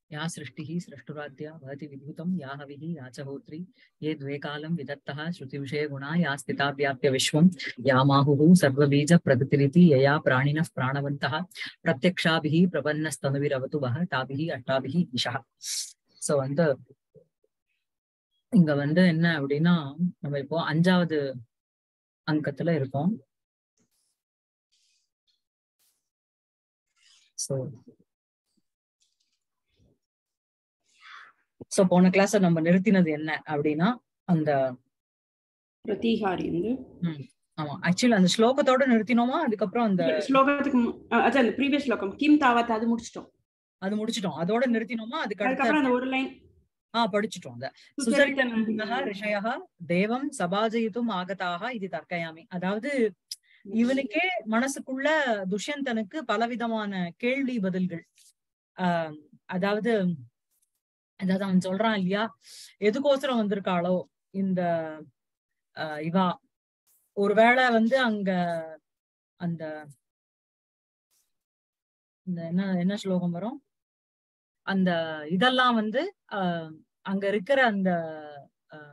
या सृष्टिः सृष्टुराद्या भवति विद्युतं या हविः या च होत्री ये द्वे कालं विदत्तः श्रुतिविषये गुणा या स्थिता व्याप्य विश्वं या माहुः सर्वबीजप्रकृतिरिति यया प्राणिनः प्राणवन्तः प्रत्यक्षाभिः प्रपन्नस्तनुभिरवतु वः ताभिः अष्टाभिः दिशः சோ வந்து இங்க வந்து என்ன அப்படின்னா நம்ம இப்போ அஞ்சாவது அங்கத்துல இருக்கோம் சோ சோ போன கிளாஸ் நம்ம நிறுத்தினது என்ன அப்படின்னா அந்த பிரதிகாரி வந்து ஆமா ஆக்சுவலி அந்த ஸ்லோகத்தோட நிறுத்தினோமா அதுக்கப்புறம் அந்த ஸ்லோகத்துக்கு மு- அஹ் அதான் அந்த ப்ரீவியஸ் ஸ்லோகம் கிம் தாவத் அது முடிச்சிட்டோம் அது முடிச்சிட்டோம் அதோட நிறுத்தினோமா அதுக்கு அடுத்த அதுக்கப்புறம் அந்த ஒரு லைன் ஆஹ் படிச்சிட்டோம் அத சுசரித்தனந்தः ரிஷயः தேவம் சபாஜயித்தும் ஆகதாக இது தர்க்கயாமி அதாவது இவனுக்கே மனசுக்குள்ள துஷ்யந்தனுக்கு பலவிதமான கேள்வி பதில்கள் ஆஹ் அதாவது அதாவது அவன் சொல்றான் இல்லையா எதுக்கோசரம் வந்திருக்காளோ இந்த ஆஹ் இவா ஒருவேளை வந்து அங்க அந்த இந்த என்ன என்ன ஸ்லோகம் வரும் அந்த இதெல்லாம் வந்து ஆஹ் அங்க இருக்கிற அந்த ஆஹ்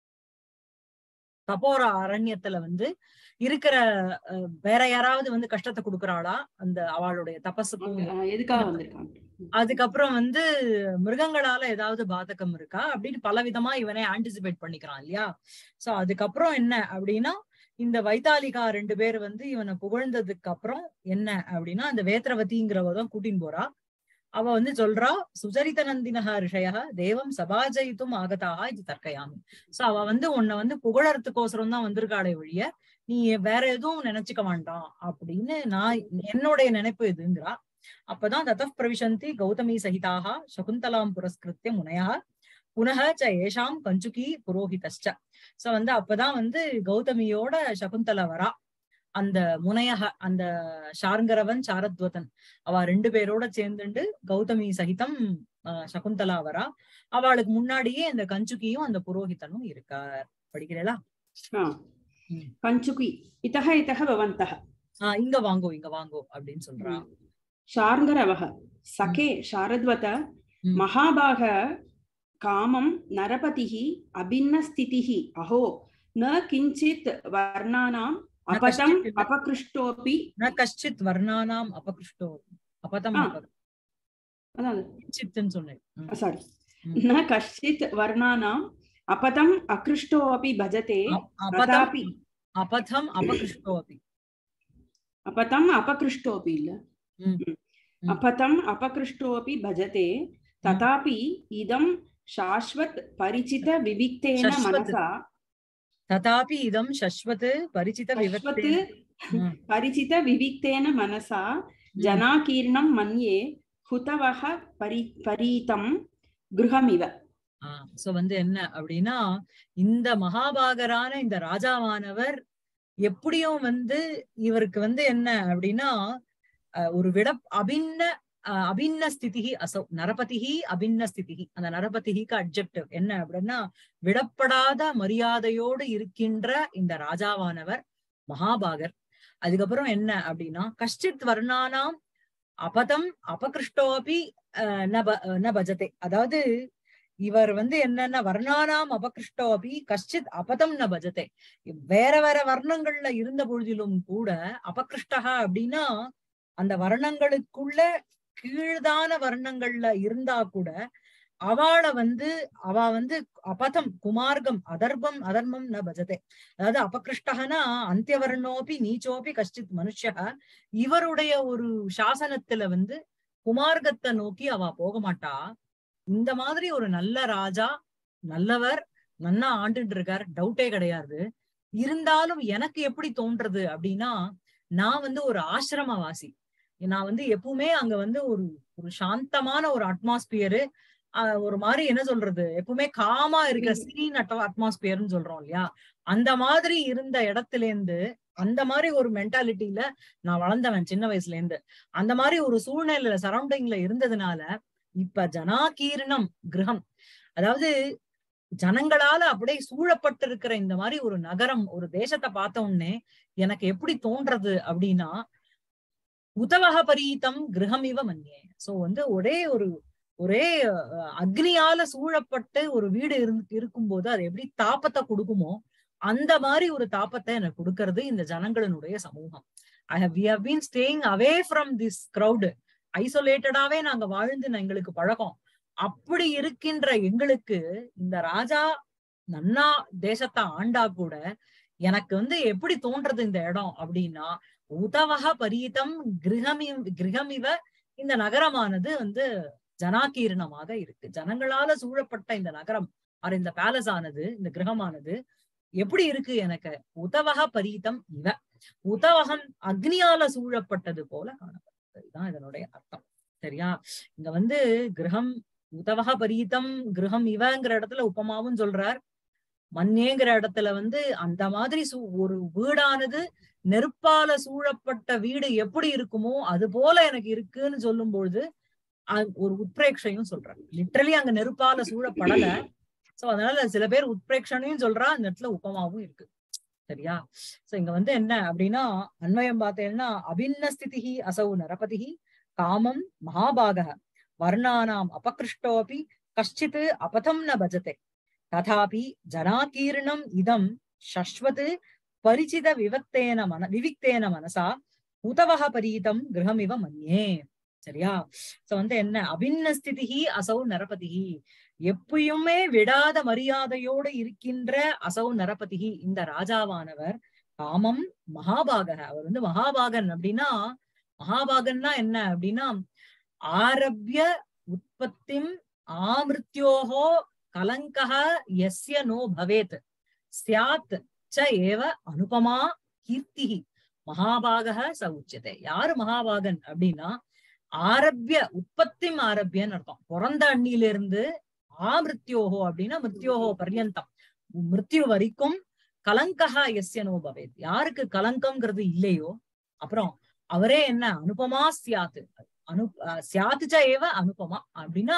தபோர அரண்யத்துல வந்து இருக்கிற ஆஹ் வேற யாராவது வந்து கஷ்டத்தை கொடுக்கறாளா அந்த அவளுடைய தபஸுக்கும் அஹ் எதுக்காக வந்திருக்காங்க அதுக்கப்புறம் வந்து மிருகங்களால ஏதாவது பாதகம் இருக்கா அப்படின்னு பல விதமா இவனே ஆன்டிசிபேட் பண்ணிக்கிறான் இல்லையா சோ அதுக்கப்புறம் என்ன அப்படின்னா இந்த வைத்தாலிகா ரெண்டு பேர் வந்து இவனை புகழ்ந்ததுக்கு அப்புறம் என்ன அப்படின்னா அந்த வேத்திரவதிங்கிறவ தான் கூட்டின்னு போறா அவ வந்து சொல்றா சுஜரித நந்தினஹ ரிஷய தேவம் சபாஜயித்தும் ஆகதாக இது தர்க்கயாமி சோ அவ வந்து உன்னை வந்து புகழறதுக்கோசரம் தான் வந்திருக்காளே ஒழிய நீ வேற எதுவும் நினைச்சுக்க வேண்டாம் அப்படின்னு நான் என்னுடைய நினைப்பு இதுங்கிறா அப்பதான் தத்தப் பிரவிசந்தி கௌதமி சகிதாக சகுந்தலாம் புரஸ்கிருத்திய முனையா புனக ச ஏஷாம் கஞ்சுகி புரோஹிதஸ்ச சோ வந்து அப்பதான் வந்து கௌதமியோட சகுந்தலா வரா அந்த முனையக அந்த ஷார்ங்கரவன் சாரத்வதன் அவ ரெண்டு பேரோட சேர்ந்துண்டு கௌதமி சகிதம் ஆஹ் சகுந்தலா வரா அவளுக்கு முன்னாடியே அந்த கஞ்சுகியும் அந்த புரோஹிதனும் இருக்கார் படிக்கிறீங்களா ஆஹ் ம். கஞ்சுகி இதக இதக பவந்தக ஆஹ் இங்க வாங்கோ இங்க வாங்கோ அப்படின்னு சொல்றா शार्ङ्गरवः सखे शारद्वत ம். महाभाग कामं नरपतिः अभिन्नस्थितिः अहो न किञ्चित् वर्णानाम् न अपतम् कश्चित्- अपकृष्टोऽपि ந கஷ்டித் வர்ணானாம் அபகிருஷ்டோ அபதம் ஆ. அப- அதாவது கிஞ்சித்ன்னு சொன்னேன் ம். सारी ம். न कश्चित् वर्णानाम् अपतम् अकृष्टोऽपि भजते அ- அபதம் तथापि அபதம் அபகிருஷ்டோ अपि अपतम् अपकृष्टोऽपि इल्ल ம். ம். अपतम् अपकृष्टोऽपि भजते तथापि इदं शाश्वत् परिचित विविक्तेन शाश्वत्। मनसा ததாபி இதம் சஸ்வத் பரிச்சித शाश्वत् விவக்தே ம். परिचित विविक्तेन मनसा जनाकीर्णं मन्ये हुतवः परि परीतं गृहमिव ஆஹ் சோ வந்து என்ன அப்படின்னா இந்த மகாபாகரான இந்த ராஜாவானவர் எப்படியும் வந்து இவருக்கு வந்து என்ன அப்படின்னா அஹ், ஒரு விட அபின்ன அஹ், அபின்ன ஸ்திதிகி அசௌ நரபதிகி அபின்ன ஸ்திதிகி அந்த நரபதிகிக்கு அப்ஜெக்டிவ் என்ன அப்படின்னா விடப்படாத மரியாதையோடு இருக்கின்ற இந்த ராஜாவானவர் மகாபாகர் அதுக்கப்புறம் என்ன அப்படின்னா கஷ்டித் வர்ணானாம் அபதம் அபகிருஷ்டோபி அஹ், ந ப- ந பஜதே அதாவது இவர் வந்து என்னன்னா வர்ணானாம் அபகிருஷ்டோ அபி கஷ்டித் அபதம் ந பஜதே வேற வேற வர்ணங்கள்ல இருந்த பொழுதிலும் கூட அபகிருஷ்டகா அப்படின்னா அந்த வர்ணங்களுக்குள்ள கீழ்தான வர்ணங்கள்ல இருந்தா கூட அவளை வந்து அவ வந்து அபதம் குமார்க்கம் அதர்பம் அதர்மம் ந பஜதே அதாவது அபகிருஷ்டகனா அந்தியவர்ணோபி நீச்சோபி கஷ்டித் மனுஷக இவருடைய ஒரு சாசனத்துல வந்து குமார்க்கத்தை நோக்கி அவ போக மாட்டா இந்த மாதிரி ஒரு நல்ல ராஜா நல்லவர் நன்னா ஆண்டுட்டு இருக்கார் டவுட்டே கிடையாது இருந்தாலும் எனக்கு எப்படி தோன்றது அப்படின்னா நான் வந்து ஒரு ஆசிரமவாசி நான் வந்து எப்பவுமே அங்க வந்து ஒரு ஒரு சாந்தமான ஒரு அட்மாஸ்பியரு ஒரு மாதிரி என்ன சொல்றது எப்பவுமே காமா இருக்கிற சீன் அட்மாஸ்பியர்னு சொல்றோம் இல்லையா அந்த மாதிரி இருந்த இடத்துல இருந்து அந்த மாதிரி ஒரு மென்டாலிட்டியில நான் வளர்ந்தவன் சின்ன வயசுல இருந்து அந்த மாதிரி ஒரு சூழ்நிலையில சரௌண்டிங்ல இருந்ததுனால இப்ப ஜனாகீர்ணம் கிரகம் அதாவது ஜனங்களால அப்படியே சூழப்பட்டு இருக்கிற இந்த மாதிரி ஒரு நகரம் ஒரு தேசத்தை பார்த்த உடனே எனக்கு எப்படி தோன்றது அப்படின்னா உதவக பரீதம் கிரகம் இவ மன்னியே சோ வந்து ஒரே ஒரு ஒரே அஹ், அக்னியால சூழப்பட்டு ஒரு வீடு இருந்து இருக்கும்போது அது எப்படி தாப்பத்தை கொடுக்குமோ அந்த மாதிரி ஒரு தாப்பத்தை எனக்கு கொடுக்கறது இந்த ஜனங்களினுடைய சமூகம் I have we have been staying away from this crowd ஐசோலேட்டடாவே நாங்க வாழ்ந்து நான் எங்களுக்கு பழக்கம் அப்படி இருக்கின்ற எங்களுக்கு இந்த ராஜா நன்னா தேசத்தை ஆண்டா கூட எனக்கு வந்து எப்படி தோன்றது இந்த இடம் அப்படின்னா உதவக பரீதம் கிரகமி கிரகமிவ இந்த நகரமானது வந்து ஜனாகீரணமாக இருக்கு ஜனங்களால சூழப்பட்ட இந்த நகரம் ஆர் இந்த பேலஸ் ஆனது இந்த கிரகமானது எப்படி இருக்கு எனக்கு உதவக பரீதம் இவ உதவகம் அக்னியால சூழப்பட்டது போல காணப்படுது இதுதான் இதனுடைய அர்த்தம் சரியா இங்க வந்து கிரகம் உதவக பரீதம் கிரகம் இவங்கிற இடத்துல உபமாவும் சொல்றார் மண்ணேங்கிற இடத்துல வந்து அந்த மாதிரி சூ- ஒரு வீடானது நெருப்பால சூழப்பட்ட வீடு எப்படி இருக்குமோ அது போல எனக்கு இருக்குன்னு சொல்லும் பொழுது அ- ஒரு உத்பிரேக்ஷையும் சொல்றாங்க லிட்டரலி அங்க நெருப்பால சூழப்படல சோ அதனால சில பேர் உத்பிரேக்ஷனையும் சொல்றா அந்த இடத்துல உபமாவும் இருக்கு சரியா சோ இங்க வந்து என்ன அப்படின்னா அன்வயம் பார்த்தேன்னா அபின்ன ஸ்திதிஹி அசௌ நரபதிஹி காமம் மகாபாக வர்ணானாம் அபகிருஷ்டோபி கஷ்டித் அபதம் ந பஜதே ததாபி ஜனாகீர்ணம் இதம் சஸ்வத் பரிச்சித விவக்தேன மன விவிக்தேன மனசா உதவக பரீதம் கிரகமிவ மன்யே சரியா சோ வந்து என்ன அபின்ன ஸ்திதிஹி அசௌ நரபதிஹி எப்பயுமே விடாத மரியாதையோடு இருக்கின்ற அசௌ நரபதிஹி இந்த ராஜாவானவர் காமம் மகாபாகக அவர் வந்து மகாபாகன் அப்படின்னா மகாபாகன்னா என்ன அப்படின்னா ஆரம்பிய உற்பத்திம் ஆமிருத்யோகோ கலங்கः எஸ்ய நோ பவேத் ஸ்யாத் ச ஏவ அனுபமா கீர்த்திஹி மகாபாகः ச உச்சதே யாரு மகாபாகன் அப்படின்னா ஆரம்பிய உற்பத்திம் ஆரம்பியன்னு அர்த்தம் பிறந்த அண்ணில இருந்து ஆமிருத்யோகோ அப்படின்னா மிருத்யோகோ பர்யந்தம் மிருத்யு வரைக்கும் கலங்கஹா எஸ்ய நோ பவேத் யாருக்கு கலங்கம்ங்கிறது இல்லையோ அப்புறம் அவரே என்ன அனுபமா சியாத்து அனு அஹ் சியாத்து ச ஏவ அனுபமா அப்படின்னா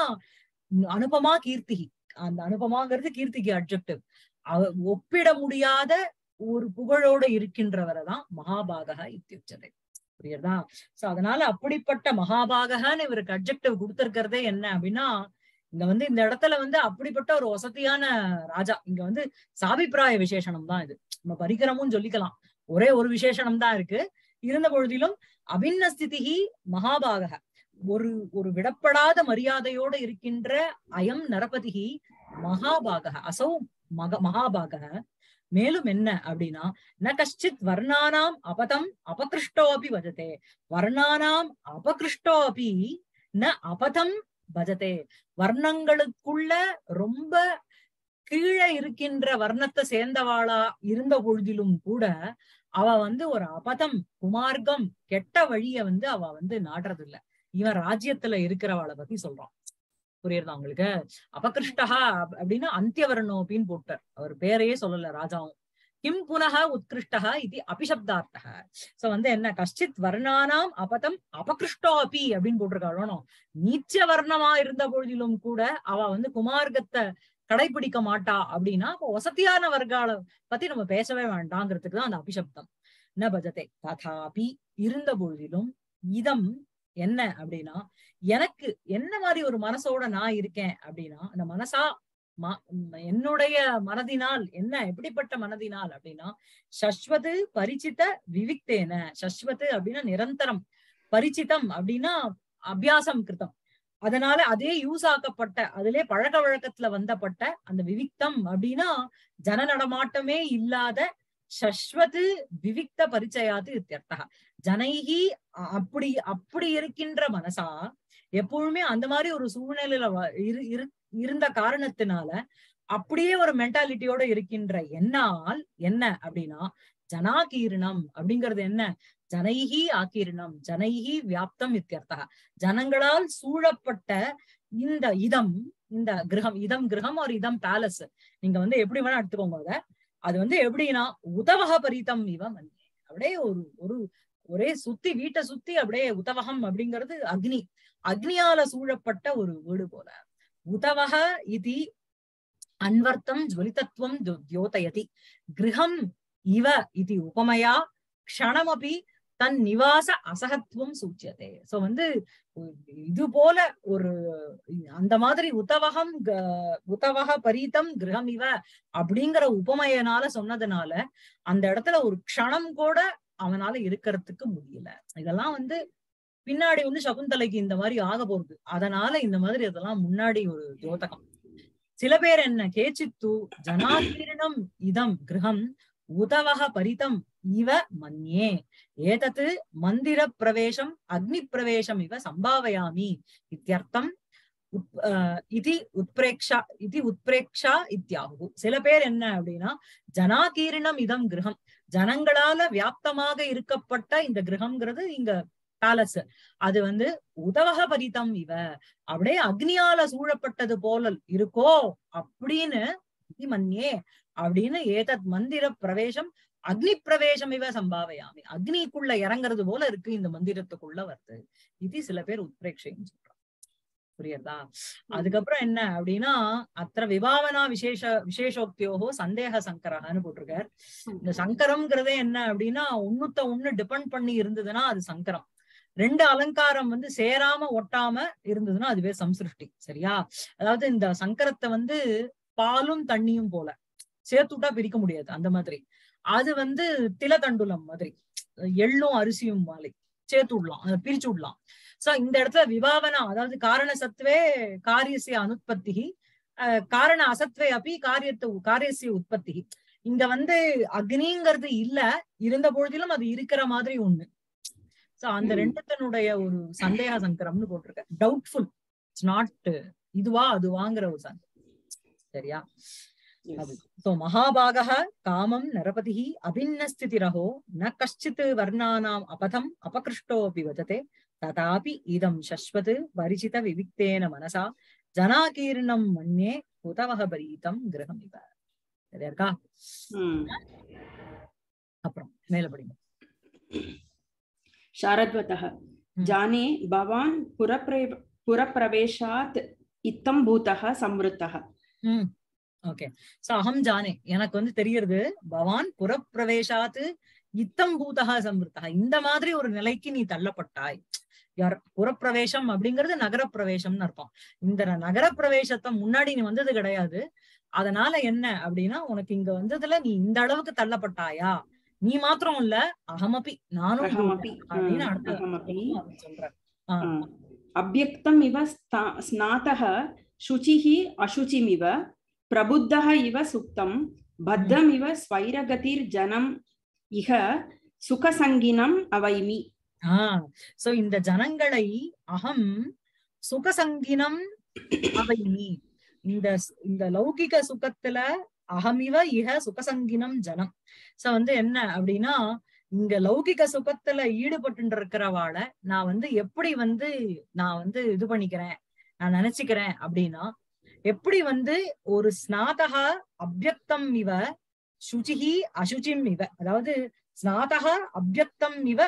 அனுபமா கீர்த்திகி அந்த அனுபமாங்கிறது கீர்த்திக்கு அப்ஜெக்டிவ் ஒப்பிட முடியாத ஒரு புகழோட இருக்கின்றவரை தான் மகாபாகா இத்தியுச்சதை புரியுறதா சோ அதனால அப்படிப்பட்ட மகாபாகன்னு இவருக்கு அப்ஜெக்டிவ் கொடுத்திருக்கிறதே என்ன அப்படின்னா இங்க வந்து இந்த இடத்துல வந்து அப்படிப்பட்ட ஒரு வசதியான ராஜா இங்க வந்து சாபிப்பிராய விசேஷனம் தான் இது நம்ம பரிகரமும் சொல்லிக்கலாம் ஒரே ஒரு விசேஷனம் தான் இருக்கு இருந்த பொழுதிலும் அபின்ன ஸ்திதிஹி மகாபாக ஒரு ஒரு விடப்படாத மரியாதையோட இருக்கின்ற அயம் நரபதிகி மகாபாக அசௌ மக மகாபாக மேலும் என்ன அப்படின்னா ந கஷ்டித் வர்ணானாம் அபதம் அபகிருஷ்டோ அபி வஜதே வர்ணானாம் அபகிருஷ்டோ அபி ந அபதம் பஜதே வர்ணங்களுக்குள்ள ரொம்ப கீழே இருக்கின்ற வர்ணத்தை சேர்ந்தவாளா இருந்த பொழுதிலும் கூட அவ வந்து ஒரு அபதம் குமார்க்கம் கெட்ட வழிய வந்து அவ வந்து நாடுறது இல்ல இவன் ராஜ்யத்துல இருக்கிறவாளை பத்தி சொல்றான் புரியுறதா உங்களுக்கு அபகிருஷ்டஹா அப்~ அப்படின்னா அந்தியவர்ணோபின்னு போட்டார் அவர் பேரையே சொல்லல ராஜாவும் கிம் புனக உத்கிருஷ்டஹா இது அபிசப்தார்த்தக சோ வந்து என்ன கஷ்டித் வர்ணானாம் அபதம் அபகிருஷ்டோ அபி அப்படின்னு போட்டிருக்காளோ நீச்ச வர்ணமா இருந்த பொழுதிலும் கூட அவ வந்து குமார்க்கத்தை கடைபிடிக்க மாட்டா அப்படின்னா அப்ப வசதியான வர்க்கால பத்தி நம்ம பேசவே வேண்டாங்கிறதுக்கு தான் அந்த அபிசப்தம் ந பஜதே ததாபி இருந்த பொழுதிலும் இதம் என்ன அப்படின்னா எனக்கு என்ன மாதிரி ஒரு மனசோட நான் இருக்கேன் அப்படின்னா அந்த மனசா ம- ம், என்னுடைய மனதினால் என்ன எப்படிப்பட்ட மனதினால் அப்படின்னா சஸ்வது பரிச்சித விவிக்தேன சஸ்வத்து அப்படின்னா நிரந்தரம் பரிச்சிதம் அப்படின்னா அபியாசம் கிருத்தம் அதனால அதே யூஸ் ஆக்கப்பட்ட அதிலே பழக்க வழக்கத்துல வந்தப்பட்ட அந்த விவிக்தம் அப்படின்னா ஜன நடமாட்டமே இல்லாத சஸ்வது விவிக்த பரிச்சயாது இத்தியர்த்தா ஜனைகி அ- அப்படி அப்படி இருக்கின்ற மனசா எப்பொழுதுமே அந்த மாதிரி ஒரு சூழ்நிலையில வ- இரு இரு- இருந்த காரணத்தினால அப்படியே ஒரு மென்டாலிட்டியோட இருக்கின்ற என்னால் என்ன அப்படின்னா ஜனாகீர்ணம் அப்படிங்கிறது என்ன ஜனைகி ஆக்கீர்ணம் ஜனைகி வியாப்தம் இத்தியர்த்தா ஜனங்களால் சூழப்பட்ட இந்த இதம் இந்த கிரகம் இதம் கிரகம் ஒரு இதம் பேலஸ் நீங்க வந்து எப்படி வேணா எடுத்துக்கோங்க அத அது வந்து எப்படின்னா உதவக பரிதம் இவ மன்யே அப்படியே ஒரு ஒரு ஒரே சுத்தி வீட்டை சுத்தி அப்படியே உதவகம் அப்படிங்கிறது அக்னி அக்னியால சூழப்பட்ட ஒரு வீடு போல உதவக இது அன்வர்த்தம் ஜுவலிதத்துவம் து- தியோதயதி கிரகம் இவ இது உபமயா க்ஷணமபி தன் நிவாச அசகத்துவம் சூச்சியதே சோ வந்து இது போல ஒரு அந்த மாதிரி உத்தவகம் க- உத்தவக பரீதம் கிரகம் இவ அப்படிங்கிற உபமையனால சொன்னதுனால அந்த இடத்துல ஒரு க்ஷணம் கூட அவனால இருக்கிறதுக்கு முடியல இதெல்லாம் வந்து பின்னாடி வந்து சகுந்தலைக்கு இந்த மாதிரி ஆக போகுது அதனால இந்த மாதிரி இதெல்லாம் முன்னாடி ஒரு ஜோதகம் சில பேர் என்ன கேச்சித்து ஜனாகீர்ணம் இதம் கிரகம் உதவக பரிதம் இவ மன்யே ஏதத் மந்திர பிரவேசம் அக்னி பிரவேசம் இவ சம்பாவயாமி இத்தியர்த்தம் உத்- ஆஹ் இதி உத்பிரேக்ஷா இதி உத்பிரேக்ஷா இத்தியாகு சில பேர் என்ன அப்படின்னா ஜனாகீர்ணம் இதம் கிரகம் ஜனங்களால வியாப்தமாக இருக்கப்பட்ட இந்த கிரகம்ங்கிறது இங்க பேலஸ் அது வந்து உதவக பரிதம் இவ அப்படியே அக்னியால சூழப்பட்டது போல இருக்கோ அப்படின்னு இதி மன்யே அப்படின்னு ஏதத் மந்திர பிரவேசம் அக்னி பிரவேசம் இவ சம்பாவையாமி அக்னிக்குள்ள இறங்குறது போல இருக்கு இந்த மந்திரத்துக்குள்ள வருது இது சில பேர் உத்பிரேட்சைன்னு சொல்றாங்க புரியுறதா அதுக்கப்புறம் என்ன அப்படின்னா அத்த விபாவனா விசேஷ விசேஷோக்தியோகோ சந்தேக சங்கரஹான்னு போட்டிருக்கார் இந்த சங்கரம்ங்கிறதே என்ன அப்படின்னா ஒண்ணுத்த ஒண்ணு டிபெண்ட் பண்ணி இருந்ததுன்னா அது சங்கரம் ரெண்டு அலங்காரம் வந்து சேராம ஒட்டாம இருந்ததுன்னா அதுவே சம்சிருஷ்டி சரியா அதாவது இந்த சங்கரத்தை வந்து பாலும் தண்ணியும் போல சேர்த்துட்டா பிரிக்க முடியாது அந்த மாதிரி அது வந்து திலதண்டுலம் மாதிரி எள்ளும் அரிசியும் மாதிரி சேர்த்து விடலாம் அதை பிரிச்சு விடலாம் சோ இந்த இடத்துல விபாவனா அதாவது காரண சத்வே காரியசிய அனுற்பத்தி அஹ், காரண அசத்வே அப்படி காரியத்து காரியசிய உற்பத்தி இங்க வந்து அக்னிங்கிறது இல்ல இருந்த பொழுதிலும் அது இருக்கிற மாதிரி ஒண்ணு சோ அந்த ம். ரெண்டுத்தனுடைய ஒரு சந்தேக சங்கரம்னு போட்டிருக்க டவுட்ஃபுல் இட்ஸ் நாட் இதுவா அதுவாங்கிற ஒரு சந்தேகம் சரியா அது சோ மகாபாகः காமம் நரபதிः அபின்னஸ்திதிரஹோ ந கஷ்டித் வர்ணானாம் அபதம் அபகிருஷ்டோऽपि வததே ததாபி இதம் சஸ்வத் பரிசித விவிக்தேன மனசா ஜனாகீர்ணம் மன்யே உதவக பரீதம் கிரகம் இவ சரியா இருக்கா ம். அப்புறம் மேல படிங்க शारद्वतः जाने भवान् पुरप्रे पुरप्रवेशात् इत्थं भूतः संवृत्तः ம் ஓகே சோ அகம் ஜானே எனக்கு வந்து தெரியறது பவான் புறப்பிரவேசாத்து இத்தம் பூதகா சம்பிருத்தா இந்த மாதிரி ஒரு நிலைக்கு நீ தள்ளப்பட்டாய் யார் புறப்பிரவேசம் அப்படிங்கிறது நகர பிரவேசம்னு அர்த்தம் இந்த நகர பிரவேசத்தை முன்னாடி நீ வந்தது கிடையாது அதனால என்ன அப்படின்னா உனக்கு இங்க வந்ததுல நீ இந்த அளவுக்கு தள்ளப்பட்டாயா நீ மாத்திரம் இல்ல அகமபி நானும் கூட अहमपि அப்படின்னு ம், அடுத்த अहमपि அவர் சொல்றார் ஆஹ் ம். अव्यक्तम् इव स्ता- स्नातः शुचिः अशुचिमिव प्रबुद्धः इव सुप्तं बद्धमिव स्वैरगतिर्जनम् इह सुखसङ्गिनम् अवैमि ஆஹ் சோ இந்த ஜனங்களை அகம் சுகசங்கினம் அவை நீ இந்த ஸ்- இந்த லௌகிக சுகத்துல அகமிவ இக சுகசங்கினம் ஜனம் சோ வந்து என்ன அப்படின்னா இங்க லௌகிக சுகத்துல ஈடுபட்டு இருக்கிறவாள நான் வந்து எப்படி வந்து நான் வந்து இது பண்ணிக்கிறேன் நான் நினைச்சுக்கிறேன் அப்படின்னா எப்படி வந்து ஒரு ஸ்நாதகா அபியக்தம் இவ சுச்சிஹி அசுச்சிம் இவ அதாவது ஸ்நாதகா அபியக்தம் இவ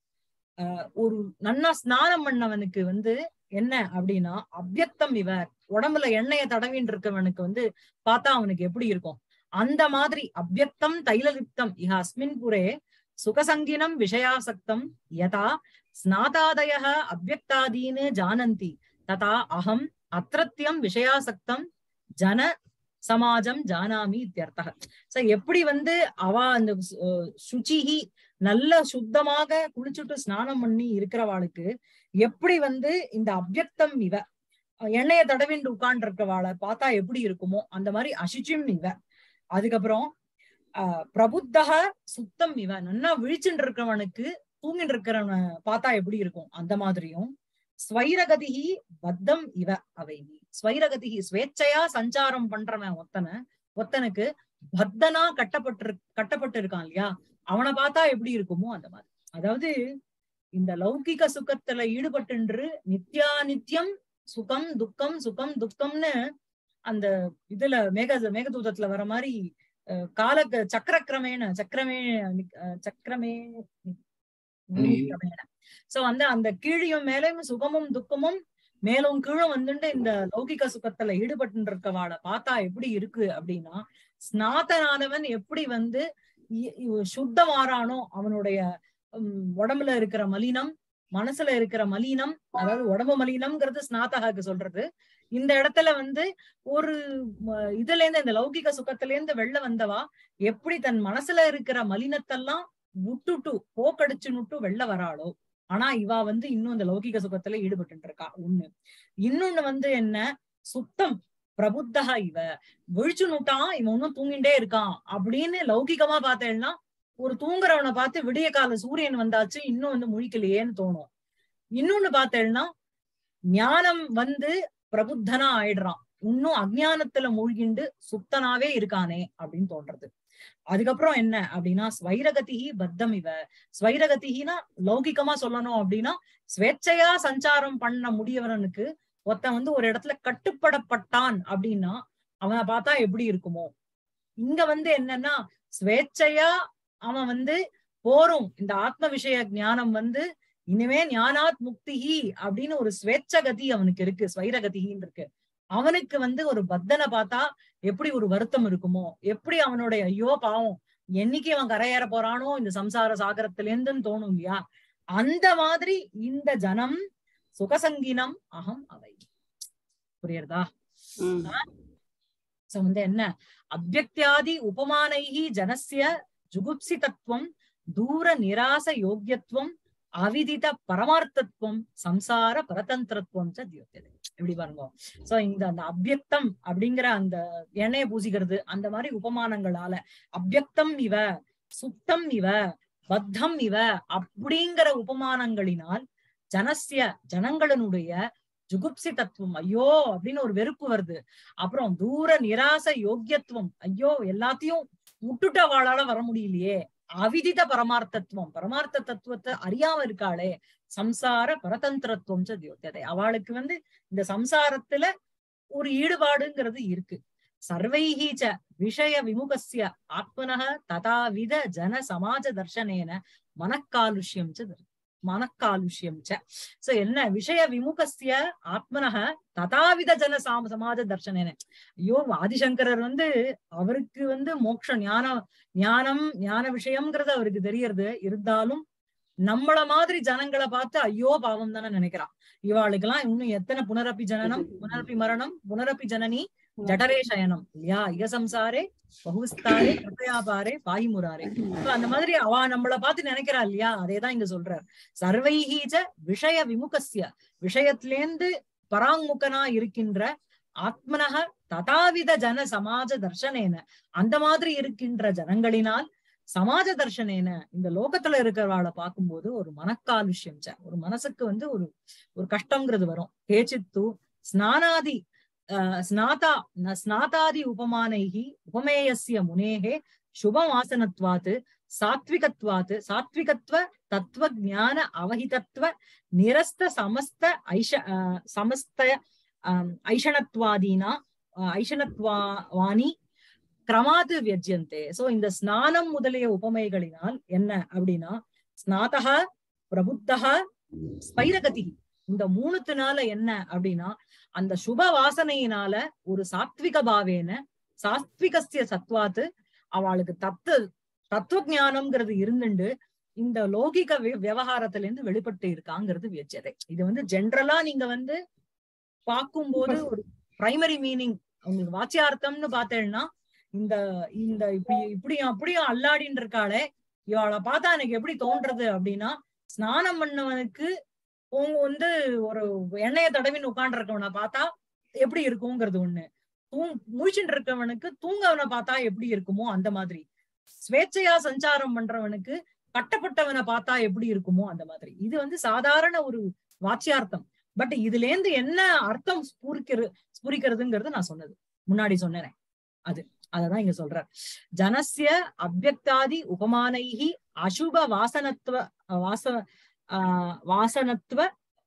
ஆஹ் ஒரு நன்னா ஸ்நானம் பண்ணவனுக்கு வந்து என்ன அப்படின்னா அபியக்தம் இவ உடம்புல எண்ணெய தடவின்னு இருக்கவனுக்கு வந்து பார்த்தா அவனுக்கு எப்படி இருக்கும் அந்த மாதிரி அபியக்தம் தைலலிப்தம் இஹ அஸ்மின் புரே சுகசங்கினம் விஷயாசக்தம் யதா ஸ்நாதாதய அபியக்தாதீன் ஜானந்தி ததா அகம் அத்திரத்தியம் விஷயாசக்தம் ஜன சமாஜம் ஜானாமி இத்தியர்த்தக சோ எப்படி வந்து அவ அந்த சு- சுச்சிஹி நல்ல சுத்தமாக குளிச்சுட்டு ஸ்நானம் பண்ணி இருக்கிறவாளுக்கு எப்படி வந்து இந்த அவ்யக்தம் இவ அஹ் எண்ணெய தடவிண்டு உட்கார்ந்து இருக்கவாளை பார்த்தா எப்படி இருக்குமோ அந்த மாதிரி அசுச்சிம் இவ அதுக்கப்புறம் ஆஹ் பிரபுத்தக சுத்தம் இவ நன்னா விழிச்சுட்டு இருக்கிறவனுக்கு தூங்கிட்டு இருக்கிறவன பார்த்தா எப்படி இருக்கும் அந்த மாதிரியும் ஸ்வைரகதிகி பத்தம் இவ அவை நீ ஸ்வைரகதிகி ஸ்வேச்சையா சஞ்சாரம் பண்றவன் ஒத்தனை ஒத்தனுக்கு பத்தனா கட்டப்பட்டு கட்டப்பட்டு இருக்கான் இல்லையா அவனை பார்த்தா எப்படி இருக்குமோ அந்த மாதிரி அதாவது இந்த லௌகிக சுகத்துல ஈடுபட்டு நித்யா நித்தியம் சுகம் துக்கம் சுகம் துக்கம்னு அந்த இதுல மேக மேகதூதத்துல வர மாதிரி அஹ், கால சக்கரக்கிரமேன சக்கரமே அஹ், சக்கரமே சோ வந்து அந்த கீழியும் மேலையும் சுகமும் துக்கமும் மேலும் கீழும் வந்துட்டு இந்த லௌகிக சுகத்துல ஈடுபட்டு இருக்கவாளை பார்த்தா எப்படி இருக்கு அப்படின்னா ஸ்நாதனானவன் எப்படி வந்து இ- இ- சுத்தமாறானோ அவனுடைய உம், உடம்புல இருக்கிற மலினம் மனசுல இருக்கிற மலினம் அதாவது உடம்பு மலினம்ங்கிறது ஸ்நாதகாக்கு சொல்றது இந்த இடத்துல வந்து ஒரு ம- இதுல இருந்து இந்த லௌகிக சுகத்துல இருந்து வெளில வந்தவா எப்படி தன் மனசுல இருக்கிற மலினத்தெல்லாம் விட்டுட்டு போக்கடிச்சுன்னுட்டு வெளில வராளோ ஆனா இவா வந்து இன்னும் இந்த லௌகிக சுகத்துல ஈடுபட்டு இருக்கா ஒண்ணு இன்னொன்னு வந்து என்ன சுத்தம் பிரபுத்தகா இவ விழிச்சு நுட்டான் இவன் இன்னும் தூங்கிட்டே இருக்கான் அப்படின்னு லௌகிகமா பார்த்தேன்னா ஒரு தூங்குறவனை பார்த்து விடிய கால சூரியன் வந்தாச்சு இன்னும் வந்து முழிக்கலையேன்னு தோணும் இன்னொன்னு பார்த்தேன்னா ஞானம் வந்து பிரபுத்தனா ஆயிடுறான் இன்னும் அஜ்ஞானத்துல மூழ்கிண்டு சுத்தனாவே இருக்கானே அப்படின்னு தோன்றது அதுக்கப்புறம் என்ன அப்படின்னா ஸ்வைரகதிஹி பத்தம் இவ ஸ்வைரகதிஹினா லௌகிகமா சொல்லணும் அப்படின்னா ஸ்வேச்சையா சஞ்சாரம் பண்ண முடியவனுக்கு ஒருத்தன் வந்து ஒரு இடத்துல கட்டுப்படப்பட்டான் அப்படின்னா அவனை பார்த்தா எப்படி இருக்குமோ இங்க வந்து என்னன்னா ஸ்வேச்சையா அவன் வந்து போரும் இந்த ஆத்ம விஷய ஞானம் வந்து இனிமே ஞானாத் முக்திஹி அப்படின்னு ஒரு ஸ்வேச்சகதி அவனுக்கு இருக்கு ஸ்வைரகதின்னு இருக்கு அவனுக்கு வந்து ஒரு பத்தனை பார்த்தா எப்படி ஒரு வருத்தம் இருக்குமோ எப்படி அவனுடைய ஐயோ பாவம் என்னைக்கு அவன் கரையேற போறானோ இந்த சம்சார சாகரத்துல இருந்துன்னு தோணும் இல்லையா அந்த மாதிரி இந்த ஜனம் சுகசங்கினம் அகம் அவை புரியுறதா ம். சோ வந்து என்ன அபியக்தியாதி உபமானைஹி ஜனஸ்ய ஜுகுப்சிதத்துவம் தூர நிராச யோக்கியத்துவம் அவிதித பரமார்த்தத்துவம் சம்சார பரதந்திரத்துவம் ச தியோத்தியதை எப்படி பாருங்க சோ இந்த அந்த அபியக்தம் அப்படிங்கிற அந்த எண்ணெயை பூசிக்கிறது அந்த மாதிரி உபமானங்களால அபியக்தம் இவ சுத்தம் இவ பத்தம் இவ அப்படிங்கிற உபமானங்களினால் ஜனசிய ஜனங்களினுடைய ஜுகுப்சி தத்துவம் ஐயோ அப்படின்னு ஒரு வெறுப்பு வருது அப்புறம் தூர நிராச யோக்கியத்துவம் ஐயோ எல்லாத்தையும் விட்டுட்ட வாழால வர முடியலையே அவிதித பரமார்த்தத்துவம் பரமார்த்த தத்துவத்தை அறியாம இருக்காளே சம்சார பரதந்திரத்துவம் ச தியோத்தியதை அவளுக்கு வந்து இந்த சம்சாரத்துல ஒரு ஈடுபாடுங்கிறது இருக்கு சர்வைஹி ச விஷய விமுகஸ்ய ஆத்மனः ததாவித ஜன சமாஜ தர்ஷனேன மனக்காலுஷ்யம் ச தர்- மனக்காலுஷ்யம் ச சோ என்ன விஷய விமுகஸ்ய ஆத்மனः ததாவித ஜன சாம சமாஜ தர்ஷனேன ஐயோ ஆதிசங்கரர் வந்து அவருக்கு வந்து மோட்ச ஞானம் ஞானம் ஞான விஷயம்ங்கிறது அவருக்கு தெரியறது இருந்தாலும் நம்மள மாதிரி ஜனங்களை பார்த்து ஐயோ பாவம் தானே நினைக்கிறான் இவாளுக்கெல்லாம் இன்னும் எத்தனை புனரப்பி ஜனனம் புனரப்பி மரணம் புனரப்பி ஜனனி ஜடரே சயனம் இல்லையா இக சம்சாரே பகுஸ்தாரே கிருப்பயாபாரே பாய்முராரே So, அந்த மாதிரி அவ நம்மள பார்த்து நினைக்கிறா இல்லையா அதேதான் இங்க சொல்றார் சர்வைஹீஜ விஷய விமுகஸ்ய விஷயத்திலேந்து பராங்முகனா இருக்கின்ற ஆத்மனக ததாவித ஜன சமாஜ தர்ஷனேன அந்த மாதிரி இருக்கின்ற ஜனங்களினால் சமாஜ தர்ஷனேன இந்த லோகத்துல இருக்கிறவாளை பார்க்கும்போது ஒரு மனக்காலுஷ்யம் ச ஒரு மனசுக்கு வந்து ஒரு ஒரு கஷ்டங்கிறது வரும் கேச்சித்து ஸ்நானாதி அஹ், ஸ்நாதா ந- ஸ்நாதாதி உபமானைஹி உபமேயஸ்ய முனேஹே சுபமாசனத்வாத் சாத்விகத்வாத் சாத்விகத்வ தத்துவ ஞான அவஹிதத்வ நிரஸ்த சமஸ்த ஐஷ அஹ், சமஸ்த அஹ், ஐஷணத்வாதீனா அஹ், ஐஷணத்வானி கிரமாது வியஜ்யந்தே சோ இந்த ஸ்நானம் முதலிய உபமைகளினால் என்ன அப்படின்னா ஸ்நாதக பிரபுத்தக ஸ்பைரகதி இந்த மூணுத்தினால என்ன அப்படின்னா அந்த சுப வாசனையினால ஒரு சாத்விக பாவேன சாத்விகஸ்ய சத்வாத்து அவளுக்கு தத்து தத்துவ ஞானம்ங்கிறது இருந்துண்டு இந்த லௌகிக வி- விவகாரத்துல இருந்து வெளிப்பட்டு இருக்காங்கிறது வியச்சதை இது வந்து ஜென்ரலா நீங்க வந்து பார்க்கும்போது ஒரு பிரைமரி மீனிங் உங்களுக்கு வாச்சியார்த்தம்னு பார்த்தேன்னா இந்த இந்த இப்படி இப்படியும் அப்படியும் அல்லாடின்னு இருக்காளே இவளை பார்த்தா எனக்கு எப்படி தோன்றது அப்படின்னா ஸ்நானம் பண்ணவனுக்கு உங்க வந்து ஒரு எண்ணெய தடவின்னு உட்காந்துருக்கவனை பார்த்தா எப்படி இருக்குங்கிறது ஒண்ணு தூங் முழிச்சுட்டு இருக்கவனுக்கு தூங்கவனை பார்த்தா எப்படி இருக்குமோ அந்த மாதிரி ஸ்வேச்சையா சஞ்சாரம் பண்றவனுக்கு கட்டப்பட்டவனை பார்த்தா எப்படி இருக்குமோ அந்த மாதிரி இது வந்து சாதாரண ஒரு வாச்சியார்த்தம் பட் இதுல இருந்து என்ன அர்த்தம் ஸ்பூரிக்கிறது ஸ்புரிக்கிறதுங்கிறது நான் சொன்னது முன்னாடி சொன்னேன் அது அததான் இங்க சொல்றார் ஜனசிய அபியக்தாதி உபமானைஹி அசுப வாசனத்துவ வாச ஆஹ் வாசனத்துவ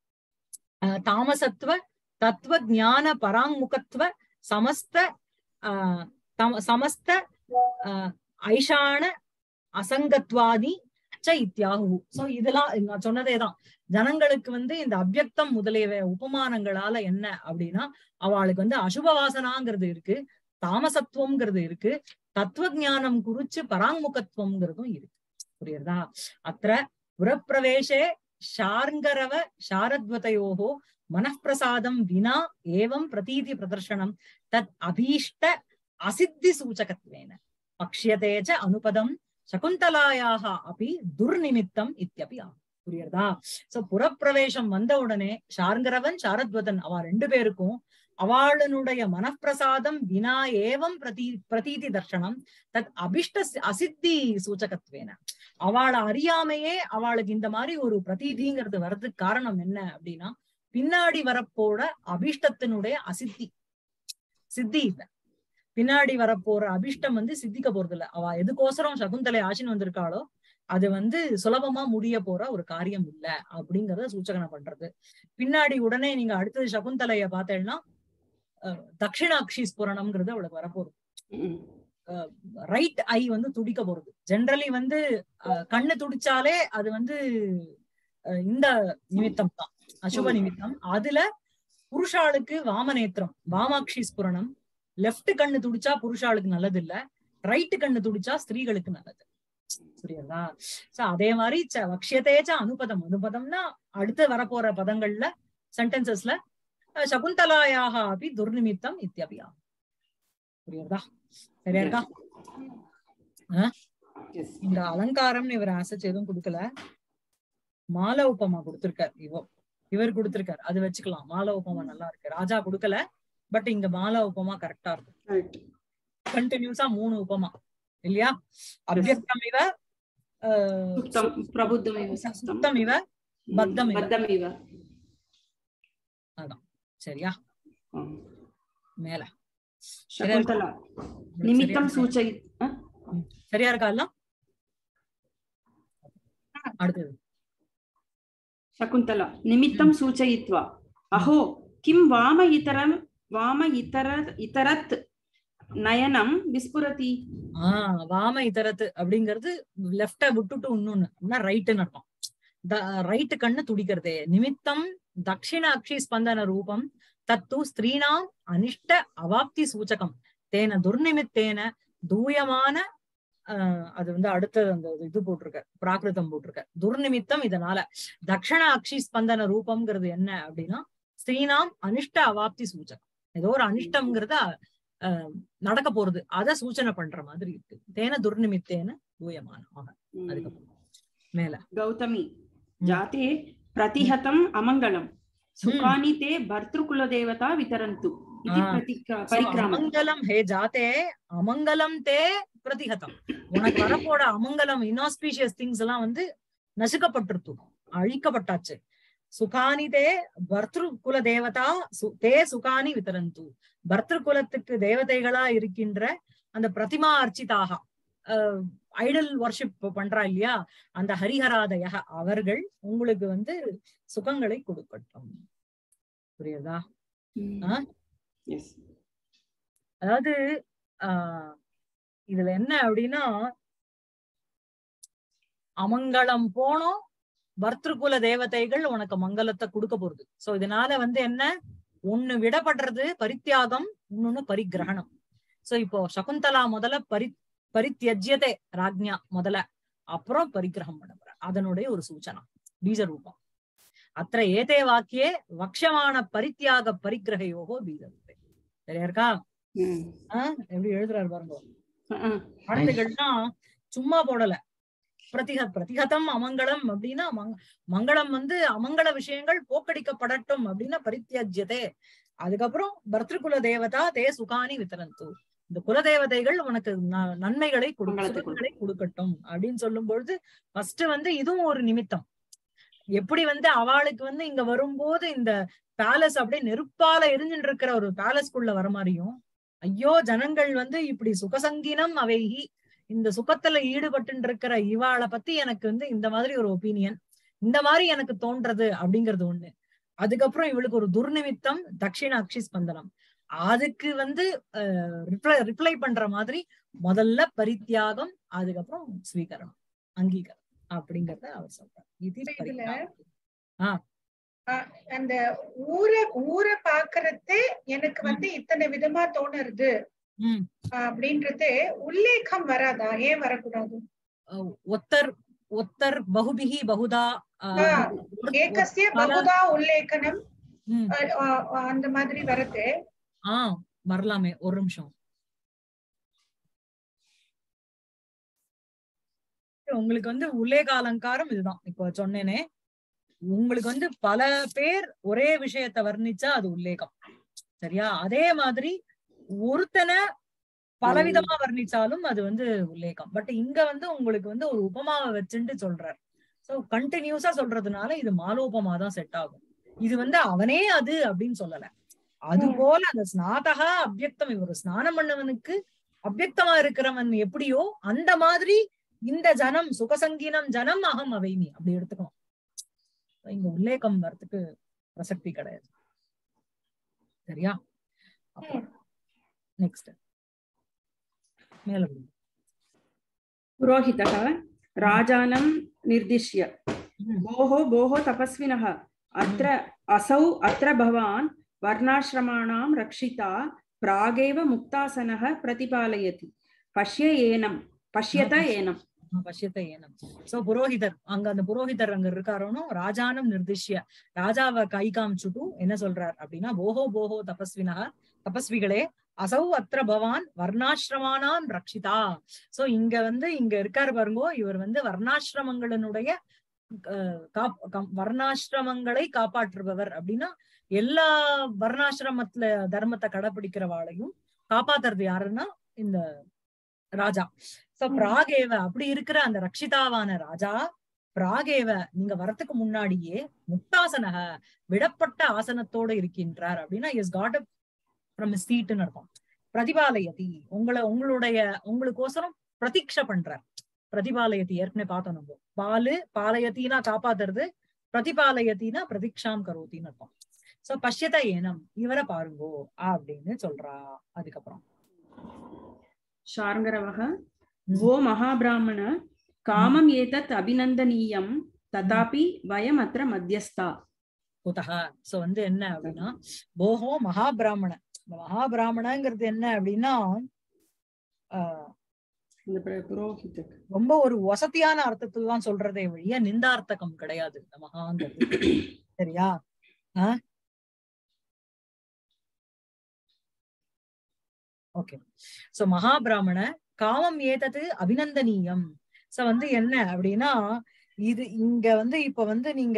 ஆஹ் தாமசத்துவ தத்துவ ஞான பராங்முகத்துவ சமஸ்த ஆஹ் தம- சமஸ்த ஆஹ் ஐஷான அசங்கத்வாதி ச இத்தியாகு சோ இதெல்லாம் நான் சொன்னதேதான் ஜனங்களுக்கு வந்து இந்த அபியக்தம் முதலிய உபமானங்களால என்ன அப்படின்னா அவளுக்கு வந்து அசுப வாசனாங்கிறது இருக்கு தாமசத்துவம்ங்கிறது இருக்கு தத்துவ ஞானம் குறிச்சு பராங்முகத்துவம்ங்கிறதும் இருக்கு புரியுறதா அத்த புறப்பிரவேசே ஷார்ங்கரவ சாரத்வதயோகோ மனப்பிரசாதம் வினா ஏவம் பிரதீதி பிரதர்ஷனம் தத் அபீஷ்ட அசித்தி சூச்சகத்வேன பக்ஷ்யதே ச அனுபதம் சகுந்தலாயாக அபி துர்நிமித்தம் இத்தியபி ஆகும் புரியுறதா சோ புறப்பிரவேசம் வந்த உடனே ஷார்ங்கரவன் சாரத்வதன் அவ ரெண்டு பேருக்கும் அவளுடைய மனப்பிரசாதம் வினா ஏவம் பிரதி பிரதீதி தர்ஷனம் தத் அபிஷ்ட சி- அசித்தி சூச்சகத்வேன அவளை அறியாமையே அவளுக்கு இந்த மாதிரி ஒரு பிரதீதிங்கிறது வர்றதுக்கு காரணம் என்ன அப்படின்னா பின்னாடி வரப்போற அபிஷ்டத்தினுடைய அசித்தி சித்தி இல்ல பின்னாடி வரப்போற அபிஷ்டம் வந்து சித்திக்க போறது இல்ல அவ எதுக்கோசரம் சகுந்தலை ஆசின்னு வந்திருக்காளோ அது வந்து சுலபமா முடிய போற ஒரு காரியம் இல்ல அப்படிங்கறத சூச்சகனை பண்றது பின்னாடி உடனே நீங்க அடுத்தது சகுந்தலைய பார்த்தேன்னா அஹ், தட்சிணாக்ஷி ஸ்புரணம்ங்கிறது அவளுக்கு வரப்போகுது ம். ரைட் ஐ வந்து துடிக்க போறது ஜென்ரலி வந்து அஹ், கண்ணு துடிச்சாலே அது வந்து அஹ், இந்த நிமித்தம் தான் அசுப ம். நிமித்தம் அதுல புருஷாளுக்கு வாமநேத்திரம் வாமாக்ஷி ஸ்புரணம் லெஃப்ட் கண்ணு துடிச்சா புருஷாளுக்கு நல்லது இல்ல ரைட் கண்ணு துடிச்சா ஸ்திரீகளுக்கு நல்லது புரியுதா சோ அதே மாதிரி ச- வக்ஷியதேச்ச அனுபதம் அனுபதம்னா அடுத்து வரப்போற பதங்கள்ல சென்டென்சஸ்ல சகுந்தலாயாக அப்படி துர்நிமித்தம் இத்தியபியா புரியுதா சரியா இருக்கா Yes. இந்த அலங்காரம்னு இவர் ஆசைச்சு எதுவும் கொடுக்கல மால உப்பமா கொடுத்திருக்கார் இவோ இவர் கொடுத்திருக்கார் அது வச்சுக்கலாம் மால உப்பமா நல்லா இருக்கு ராஜா கொடுக்கல பட் இங்க மால உப்பமா கரெக்டா இருக்கும் Right. கண்டினியூஸா மூணு உப்பமா இல்லையா அபியக்தம் இவ ஆஹ், சுத்தம் பிரபுத்தமிவ சுத்தம் சுத்தம் இவ பத்தமிவ. பத்தமிவ சரியா ம். மேல சகுந்தலா நிமித்தம் சரியா- சூச்சை சரியா இருக்கா எல்லாம் அடுத்தது शकुन्तला निमित्तं सूचयित्वा अहो किं वाम इतरं वाम इतर इतरत् नयनं विस्फुरति ஆஹ் வாம இதரத்து அப்படிங்கிறது லெப்ட விட்டுட்டு இன்னொன்னு அப்படின்னா ரைட்டுன்னு அர்த்தம் ரைட் கண்ணு துடிக்கிறதே நிமித்தம் தட்சிண அக்ஷி ஸ்பந்தன ரூபம் தத்து ஸ்திரீனாம் அனிஷ்ட அவாப்தி சூச்சகம் தேன துர்நிமித்தேன தூயமான ஆஹ் அது வந்து அடுத்தது அந்த இது போட்டிருக்க பிராகிருதம் போட்டிருக்க துர்நிமித்தம் இதனால தட்சிண அக்ஷி ஸ்பந்தன ரூபம்ங்கிறது என்ன அப்படின்னா ஸ்திரீனாம் அனிஷ்ட அவாப்தி சூச்சகம் ஏதோ ஒரு அனிஷ்டம்ங்கிறத ஆஹ் நடக்க போறது அத சூச்சனை பண்ற மாதிரி இருக்கு தேன துர்நிமித்தேன தூயமான ஆக அதுக்கப்புறம் மேல गौतमी जाते प्रतिहतम् अमङ्गलं सुखानि ते भर्तृकुलदेवता वितरन्तु इति आ. प्रतिक्र- So, परिक्रामः அமங்கலம் ஹே ஜாத்தே அமங்கலம் தே பிரதிகதம் உனக்கு வரப்போற அமங்கலம் இனாஸ்பீஷியஸ் திங்ஸ் எல்லாம் வந்து நசுக்கப்பட்டிருத்து அழிக்கப்பட்டாச்சு சுகானி தே பர்திரு குல தேவதா சு- தே சுகானி வித்தரந்து பர்திரு குலத்துக்கு தேவதைகளா இருக்கின்ற அந்த பிரதிமா அர்ச்சிதாக ஐடல் வர்ஷிப் பண்றா இல்லையா அந்த ஹரிஹராதய அவர்கள் உங்களுக்கு வந்து சுகங்களை கொடுக்கட்டும் புரியுதா ஆ? Yes. அதாவது ஆஹ் இதுல என்ன அப்படின்னா அமங்கலம் போனோம் பர்திருகுல தேவதைகள் உனக்கு மங்களத்தை கொடுக்க போறது சோ இதனால வந்து என்ன ஒண்ணு விடப்படுறது பரித்தியாகம் இன்னொன்னு பரிகிரகணம் சோ இப்போ சகுந்தலா முதல்ல பரி பரித்தியஜ்யதே ராஜ்ஞா முதல்ல அப்புறம் பரிகிரகம் பண்ண போற அதனுடைய ஒரு சூச்சனம் பீஜ ரூபம் அத்த ஏதே வாக்கியே வக்ஷமான பரித்தியாக பரிகிரகையோகோ பீஜ ரூபே சரியா இருக்கா ம். ஆஹ் எப்படி எழுதுறாரு பாருங்க ஆ, ஆ. வார்த்தைகள்லாம் சும்மா போடல பிரதிக பிரதிகதம் அமங்கலம் அப்படின்னா மங்- மங்களம் வந்து அமங்கல விஷயங்கள் போக்கடிக்கப்படட்டும் அப்படின்னா பரித்தியஜ்யதே அதுக்கப்புறம் பர்திருகுல தேவதா தே சுகானி வித்தரந்து இந்த குலதேவதைகள் உனக்கு ந- நன்மைகளை கொடு மங்களத்தை சுகங்களை கொடுக்கட்டும் அப்படின்னு சொல்லும் பொழுது ஃபர்ஸ்ட் வந்து இதுவும் ஒரு நிமித்தம் எப்படி வந்து அவளுக்கு வந்து இங்க வரும்போது இந்த பேலஸ் அப்படியே நெருப்பால எரிஞ்சுட்டு இருக்கிற ஒரு பேலஸ்குள்ள வர மாதிரியும் ஐயோ ஜனங்கள் வந்து இப்படி சுகசங்கீனம் அவைகி இந்த சுகத்துல ஈடுபட்டு இருக்கிற இவாளை பத்தி எனக்கு வந்து இந்த மாதிரி ஒரு ஒப்பீனியன் இந்த மாதிரி எனக்கு தோன்றது அப்படிங்கிறது ஒண்ணு அதுக்கப்புறம் இவளுக்கு ஒரு துர்நிமித்தம் தட்சிண அக்ஷி ஸ்பந்தனம் அதுக்கு வந்து ரிப்ளை ரிப்ளை பண்ற மாதிரி முதல்ல பரித்தியாகம் அதுக்கப்புறம் ஸ்வீகரணம் அங்கீகாரம் அப்படிங்கறத அவர் சொல்றார் இது இதுல பரித்தியாகம். அந்த ஊரை ஊரை பாக்குறது எனக்கு வந்து இத்தனை விதமா தோணுறது ம். அப்படின்றது உல்லேகம் வராதா ஏன் வரக்கூடாது அஹ் ஒத்தர் ஒத்தர் பகுபிகி பகுதா ஆஹ், ஆ, ஒரு- ஏகஸ்ய பல- பகுதா உல்லேಖனம் ம், அஹ், அஹ், அந்த மாதிரி வருது ஆ வரலாமே ஒரு நிமிஷம் உங்களுக்கு வந்து உல்லேக அலங்காரம் இதுதான் இப்போ சொன்னேனே உங்களுக்கு வந்து பல பேர் ஒரே விஷயத்தை வர்ணிச்சா அது உல்லேகம் சரியா அதே மாதிரி ஒருத்தனை பலவிதமா வர்ணிச்சாலும் அது வந்து உல்லேகம் பட் இங்க வந்து உங்களுக்கு வந்து ஒரு உபமாவை வச்சுட்டு சொல்றார் சோ கண்டினியூஸா சொல்றதுனால இது மாலோபமா தான் செட் ஆகும் இது வந்து அவனே அது அப்படின்னு சொல்லல அது ம். போல அந்த ஸ்நாதகா அவ்யக்தம் இவர் ஸ்நானம் பண்ணவனுக்கு அவ்யக்தமா இருக்கிறவன் எப்படியோ அந்த மாதிரி இந்த ஜனம் சுகசங்கீனம் ஜனம் அகம் அவைமி அப்படி எடுத்துக்கணும் இங்க உல்லேகம் வரத்துக்கு பிரசக்தி கிடையாது சரியா நெக்ஸ்ட் மேல போங்க. पुरोहितः राजानं निर्दिश्य ம். भोः भोः तपस्विनः अत्र असौ अत्र भवान् वर्णाश्रमाणां रक्षिता प्रागेव मुक्तासनः प्रतिपालयति पश्य एनं पश्यत एनं பஷ்யத்தை ஏனம் சோ புரோஹிதர் அங்க அந்த புரோஹிதர் அங்க இருக்காரோனோ ராஜானம் நிர்திஷ்ய ராஜாவை கை காமிச்சுட்டு என்ன சொல்றார் அப்படின்னா போஹோ போஹோ தபஸ்வினா தபஸ்விகளே அசௌ அத்திர பவான் வர்ணாசிரமானாம் ரக்ஷிதா சோ இங்க வந்து இங்க இருக்காரு பாருங்கோ இவர் வந்து வர்ணாசிரமங்களினுடைய அஹ், காப்- கம்- வர்ணாசிரமங்களை காப்பாற்றுபவர் அப்படின்னா எல்லா வர்ணாசிரமத்துல தர்மத்தை கடைபிடிக்கிறவாளையும் காப்பாத்துறது யாருன்னா இந்த ராஜா சோ ம். பிராகேவ அப்படி இருக்கிற அந்த ரக்ஷிதாவான ராஜா பிராகேவ நீங்க வரத்துக்கு முன்னாடியே முக்தாசனக விடப்பட்ட ஆசனத்தோட இருக்கின்றார் அப்படின்னா இஸ் காட் ஃப்ரம் சீட்டுன்னு அர்த்தம் பிரதிபாலயதி உங்களை உங்களுடைய உங்களுக்கோசரம் பிரதீட்சை பண்றார் பிரதிபாலயதி ஏற்கனவே பார்த்தோம் நம்ம பாலு பாலயத்தினா காப்பாத்துறது பிரதிபாலயத்தினா பிரதீட்சாம் கரோத்தின்னு அர்த்தம் சோ பஷ்யத ஏனம் இவரை பாருங்கோ அப்படின்னு சொல்றா அதுக்கப்புறம் शार्ङ्गरवः भो महाब्राह्मण कामम् एतत् अभिनन्दनीयं तथापि वयम् अत्र मध्यस्था குதகா சோ வந்து என்ன அப்படின்னா போஹோ மகாபிராமண இந்த மகாபிராமணங்கிறது என்ன அப்படின்னா ஆஹ் இந்த புர- புரோஹிதர் ரொம்ப ஒரு வசதியான அர்த்தத்துல தான் சொல்றதே வழிய நிந்தார்த்தகம் கிடையாது இந்த மகாங்கிறது சரியா ஓகே சோ மகாபிராமண காமம் ஏதது அபிநந்தனீயம் சோ வந்து என்ன அப்படின்னா இது இங்க வந்து இப்ப வந்து நீங்க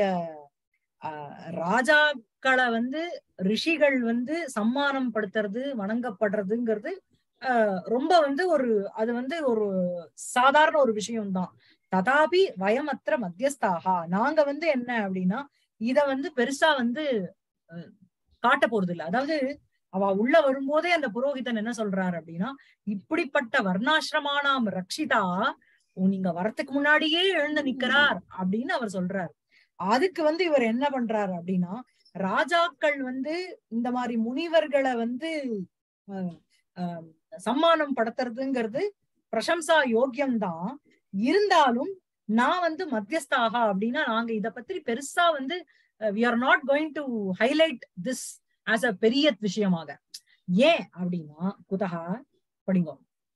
ஆஹ், ராஜாக்களை வந்து ரிஷிகள் வந்து சம்மானம் படுத்துறது வணங்கப்படுறதுங்கிறது ஆஹ், ரொம்ப வந்து ஒரு அது வந்து ஒரு சாதாரண ஒரு விஷயம்தான் ததாபி வயமற்ற மத்தியஸ்தாகா நாங்க வந்து என்ன அப்படின்னா இத வந்து பெருசா வந்து அஹ், காட்ட போறது இல்ல அதாவது அவ உள்ள வரும்போதே அந்த புரோகிதன் என்ன சொல்றாரு அப்படின்னா இப்படிப்பட்ட வர்ணாசிரமானாம் ரக்ஷிதா உ- நீங்க வரத்துக்கு முன்னாடியே எழுந்து நிக்கிறார் அப்படின்னு அவர் சொல்றார் அதுக்கு வந்து இவர் என்ன பண்றாரு அப்படின்னா ராஜாக்கள் வந்து இந்த மாதிரி முனிவர்களை வந்து அஹ், அஹ், சம்மானம் படுத்துறதுங்கிறது பிரசம்சா யோக்கியம்தான் இருந்தாலும் நான் வந்து மத்தியஸ்தாக அப்படின்னா நாங்க இத பத்தி பெருசா வந்து we are not going to highlight this as a பெரிய விஷயமாக ஏன் அப்படின்னா குதகா படிங்க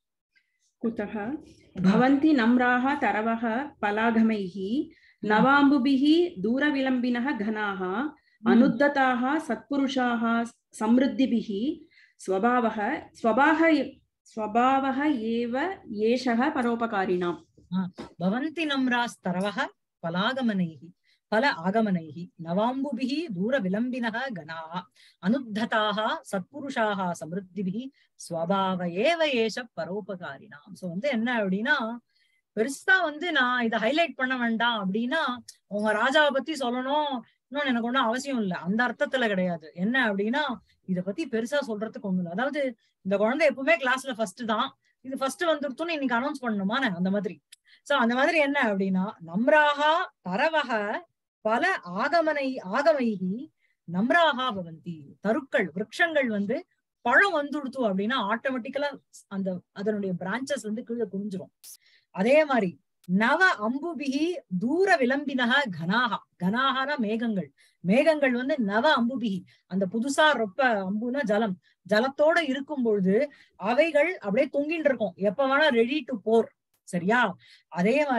कुतः भवन्ति नम्राः तरवः पलागमैः नवाम्बुभिः दूरविलम्बिनः घनाः अनुद्धताः सत्पुरुषाः समृद्धिभिः स्वभावः स्वभावः स्वभावः एव एषः परोपकारिणाम् பவந்தி நம்ராஸ்தரவக பலாகமனைः பல ஆகமனைः நவாம்புபிः தூர விலம்பினः கணாः அனுத்ததாக சத்புருஷாக சமிருத்திபிः ஸ்வபாவ ஏவ ஏஷ பரோபகாரினாம் சோ வந்து என்ன அப்படின்னா பெருசா வந்து நான் இதை ஹைலைட் பண்ண வேண்டாம் அப்படின்னா உங்க ராஜாவை பத்தி சொல்லணும் இன்னொன்னு எனக்கு ஒண்ணும் அவசியம் இல்ல அந்த அர்த்தத்துல கிடையாது என்ன அப்படின்னா இத பத்தி பெருசா சொல்றதுக்கு ஒண்ணும் இல்ல அதாவது இந்த குழந்தை எப்பவுமே கிளாஸ்ல ஃபர்ஸ்ட் தான் இது ஃபர்ஸ்ட் வந்துருத்துன்னு இன்னைக்கு அனௌன்ஸ் பண்ணணுமா அந்த மாதிரி சோ அந்த மாதிரி என்ன அப்படின்னா நம்ராகா தரவக பல ஆகமனை ஆகமைகி நம்ராகா பவந்தி தருக்கள் விருட்சங்கள் வந்து பழம் வந்துடுத்து அப்படின்னா ஆட்டோமேட்டிக்கலா அந்த அதனுடைய பிரான்ச்சஸ் வந்து கீழே குனிஞ்சிரும் அதே மாதிரி நவ அம்புபிகி தூர விளம்பினக கனாகா கனாகனா மேகங்கள் மேகங்கள் வந்து நவ அம்புபிகி அந்த புதுசா ரொப்ப அம்புனா ஜலம் ஜலத்தோட இருக்கும் பொழுது அவைகள் அப்படியே தொங்கிட்டு இருக்கும் எப்ப வேணா ரெடி டு போர் சரியா அதே மாதிரி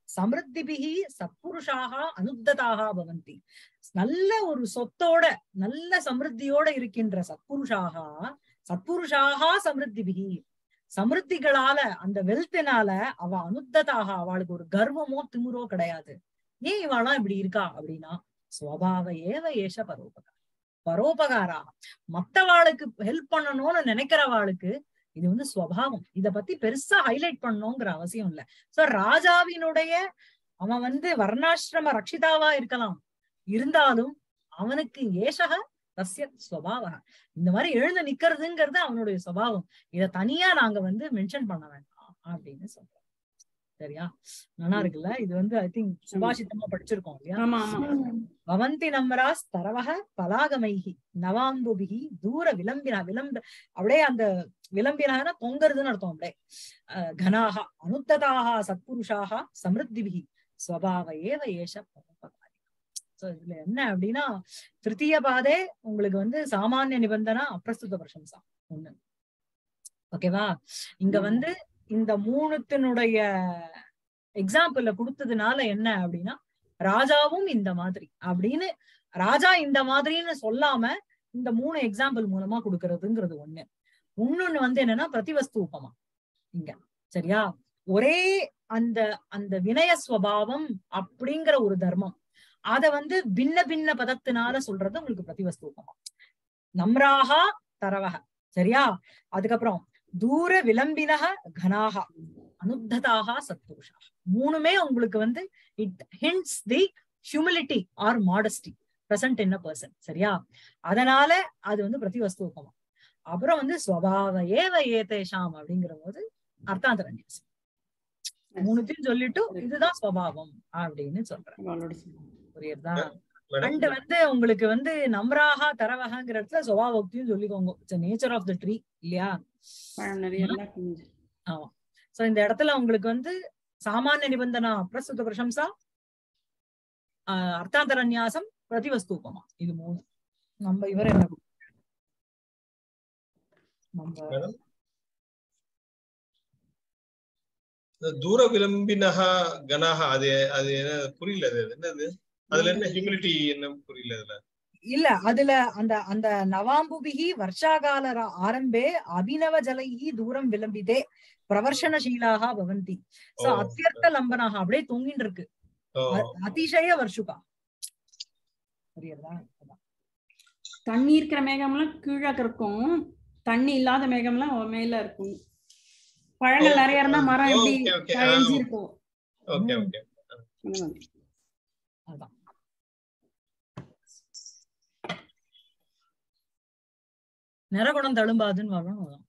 சமிருத்திபிகி சத்புருஷாக அனுத்ததாக பவந்தி நல்ல ஒரு சொத்தோட நல்ல சமிருத்தியோட இருக்கின்ற சத்புருஷாக சத்புருஷாக சமிருத்திபிகி சமிருத்திகளால அந்த வெல்த்தினால அவ அனுத்ததாக அவளுக்கு ஒரு கர்வமோ திமிரோ கிடையாது ஏன் இவாளாம் இப்படி இருக்கா அப்படின்னா சுவாவ ஏவ ஏஷ பரோபகாரம் பரோபகாரா மத்தவாளுக்கு ஹெல்ப் பண்ணணும்னு நினைக்கிறவாளுக்கு இது வந்து ஸ்வபாவம் இத பத்தி பெருசா ஹைலைட் பண்ணணுங்கிற அவசியம் இல்ல சோ ராஜாவினுடைய அவன் வந்து வர்ணாசிரம ரட்சிதாவா இருக்கலாம் இருந்தாலும் அவனுக்கு ஏஷக தஸ்ய ஸ்வபாவ இந்த மாதிரி எழுந்து நிக்கிறதுங்கிறது அவனுடைய சுபாவம் இத தனியா நாங்க வந்து மென்ஷன் பண்ண வேண்டாம் அப்படின்னு சொல்றோம் சரியா நல்லா இருக்குல்ல இது வந்து ஐ திங்க் சுபாஷிதமா படிச்சிருக்கோம் இல்லையா ஆமா ஆமா பவந்தி நம்பராஸ் தரவக பலாகமைகி நவாம்புபிகி தூர விளம்பினா விளம்ப அப்படியே அந்த விளம்பினான தொங்கறதுன்னு அர்த்தம் அப்படியே அஹ் கனாக அனுத்ததாக சத்புருஷாக சமிருத்திபிகி ஸ்வபாவ ஏவ ஏஷ பரோபகாரி சோ இதுல என்ன அப்படின்னா திருத்தீய பாதே உங்களுக்கு வந்து சாமானிய நிபந்தனா அப்பிரஸ்துத பிரசம்சா ஒண்ணு ஓகேவா இங்க வந்து இந்த மூணுத்தினுடைய எக்ஸாம்பிள்ல கொடுத்ததுனால என்ன அப்படின்னா ராஜாவும் இந்த மாதிரி அப்படின்னு ராஜா இந்த மாதிரின்னு சொல்லாம இந்த மூணு எக்ஸாம்பிள் மூலமா கொடுக்கறதுங்கிறது ஒண்ணு இன்னொன்னு வந்து என்னன்னா பிரதிவஸ்து உபமா இங்க சரியா ஒரே அந்த அந்த வினய ஸ்வபாவம் அப்படிங்கிற ஒரு தர்மம் அத வந்து பின்ன பின்ன பதத்தினால சொல்றது உங்களுக்கு பிரதிவஸ்து உபமா நம்ராகா தரவக சரியா அதுக்கப்புறம் தூர விளம்பினக கனாக அனுத்ததாக சத்புருஷா மூணுமே உங்களுக்கு வந்து it hints the humility or modesty present in a person சரியா அதனால அது வந்து பிரதிவஸ்தூபமா அப்புறம் வந்து ஸ்வபாவ ஏவ ஏதேஷாம் அப்படிங்கிற போது அர்த்தாந்தரன்யாசம் மூணுத்தையும் சொல்லிட்டு இதுதான் ஸ்வபாவம் அப்படின்னு சொல்றேன் அவளோட சொல்லுங்க. புரியுதா மேடம் அண்ட் வந்து உங்களுக்கு வந்து நம்ராகா தரவகாங்கிற இடத்துல சுபாவக்தியும் சொல்லிக்கோங்க it's nature of the tree இல்லையா பழம் நிறைய எல்லாம் குஞ்சு சோ இந்த இடத்துல உங்களுக்கு வந்து சாமானிய நிபந்தனா பிரசுத்த பிரசம்சா ஆஹ் அர்த்தாந்தரன்யாசம் பிரதிவஸ்தூபமா இது மூணு நம்ம இவர் என்ன கொடுத்தாரு? நம்ம மேடம் இந்த தூர விளம்பினக கனக அது அது என்ன புரியல அது என்னது அதுல என்ன ஹியூமிலிட்டி என்ன புரியல அதுல இல்ல அதுல அந்த அந்த நவாம்புபிகி வர்ஷாகால ர- ஆரம்பே அபினவ ஜலைஹி தூரம் விளம்பிதே பிரவர்ஷனசீலாக பவந்தி சோ ஓ. அத்தியர்த்த லம்பனாக அப்படியே தொங்கின்னு இருக்கு ஓ அ- அதிசய வர்ஷுகா புரியுறதா அதான். தண்ணி இருக்கிற மேகம்லாம் கீழே இருக்கும் தண்ணி இல்லாத மேகம்லாம் மேல இருக்கும் பழங்கள் நிறைய இருந்தா மரம் எப்படி ஓகே ஓகே கழிஞ்சு இருக்கும் ஓகே ம். ஓகே அந்த மாதிரி. அதான் நிறகுணம் தழும்பாதுன்னு வரும் அதான்.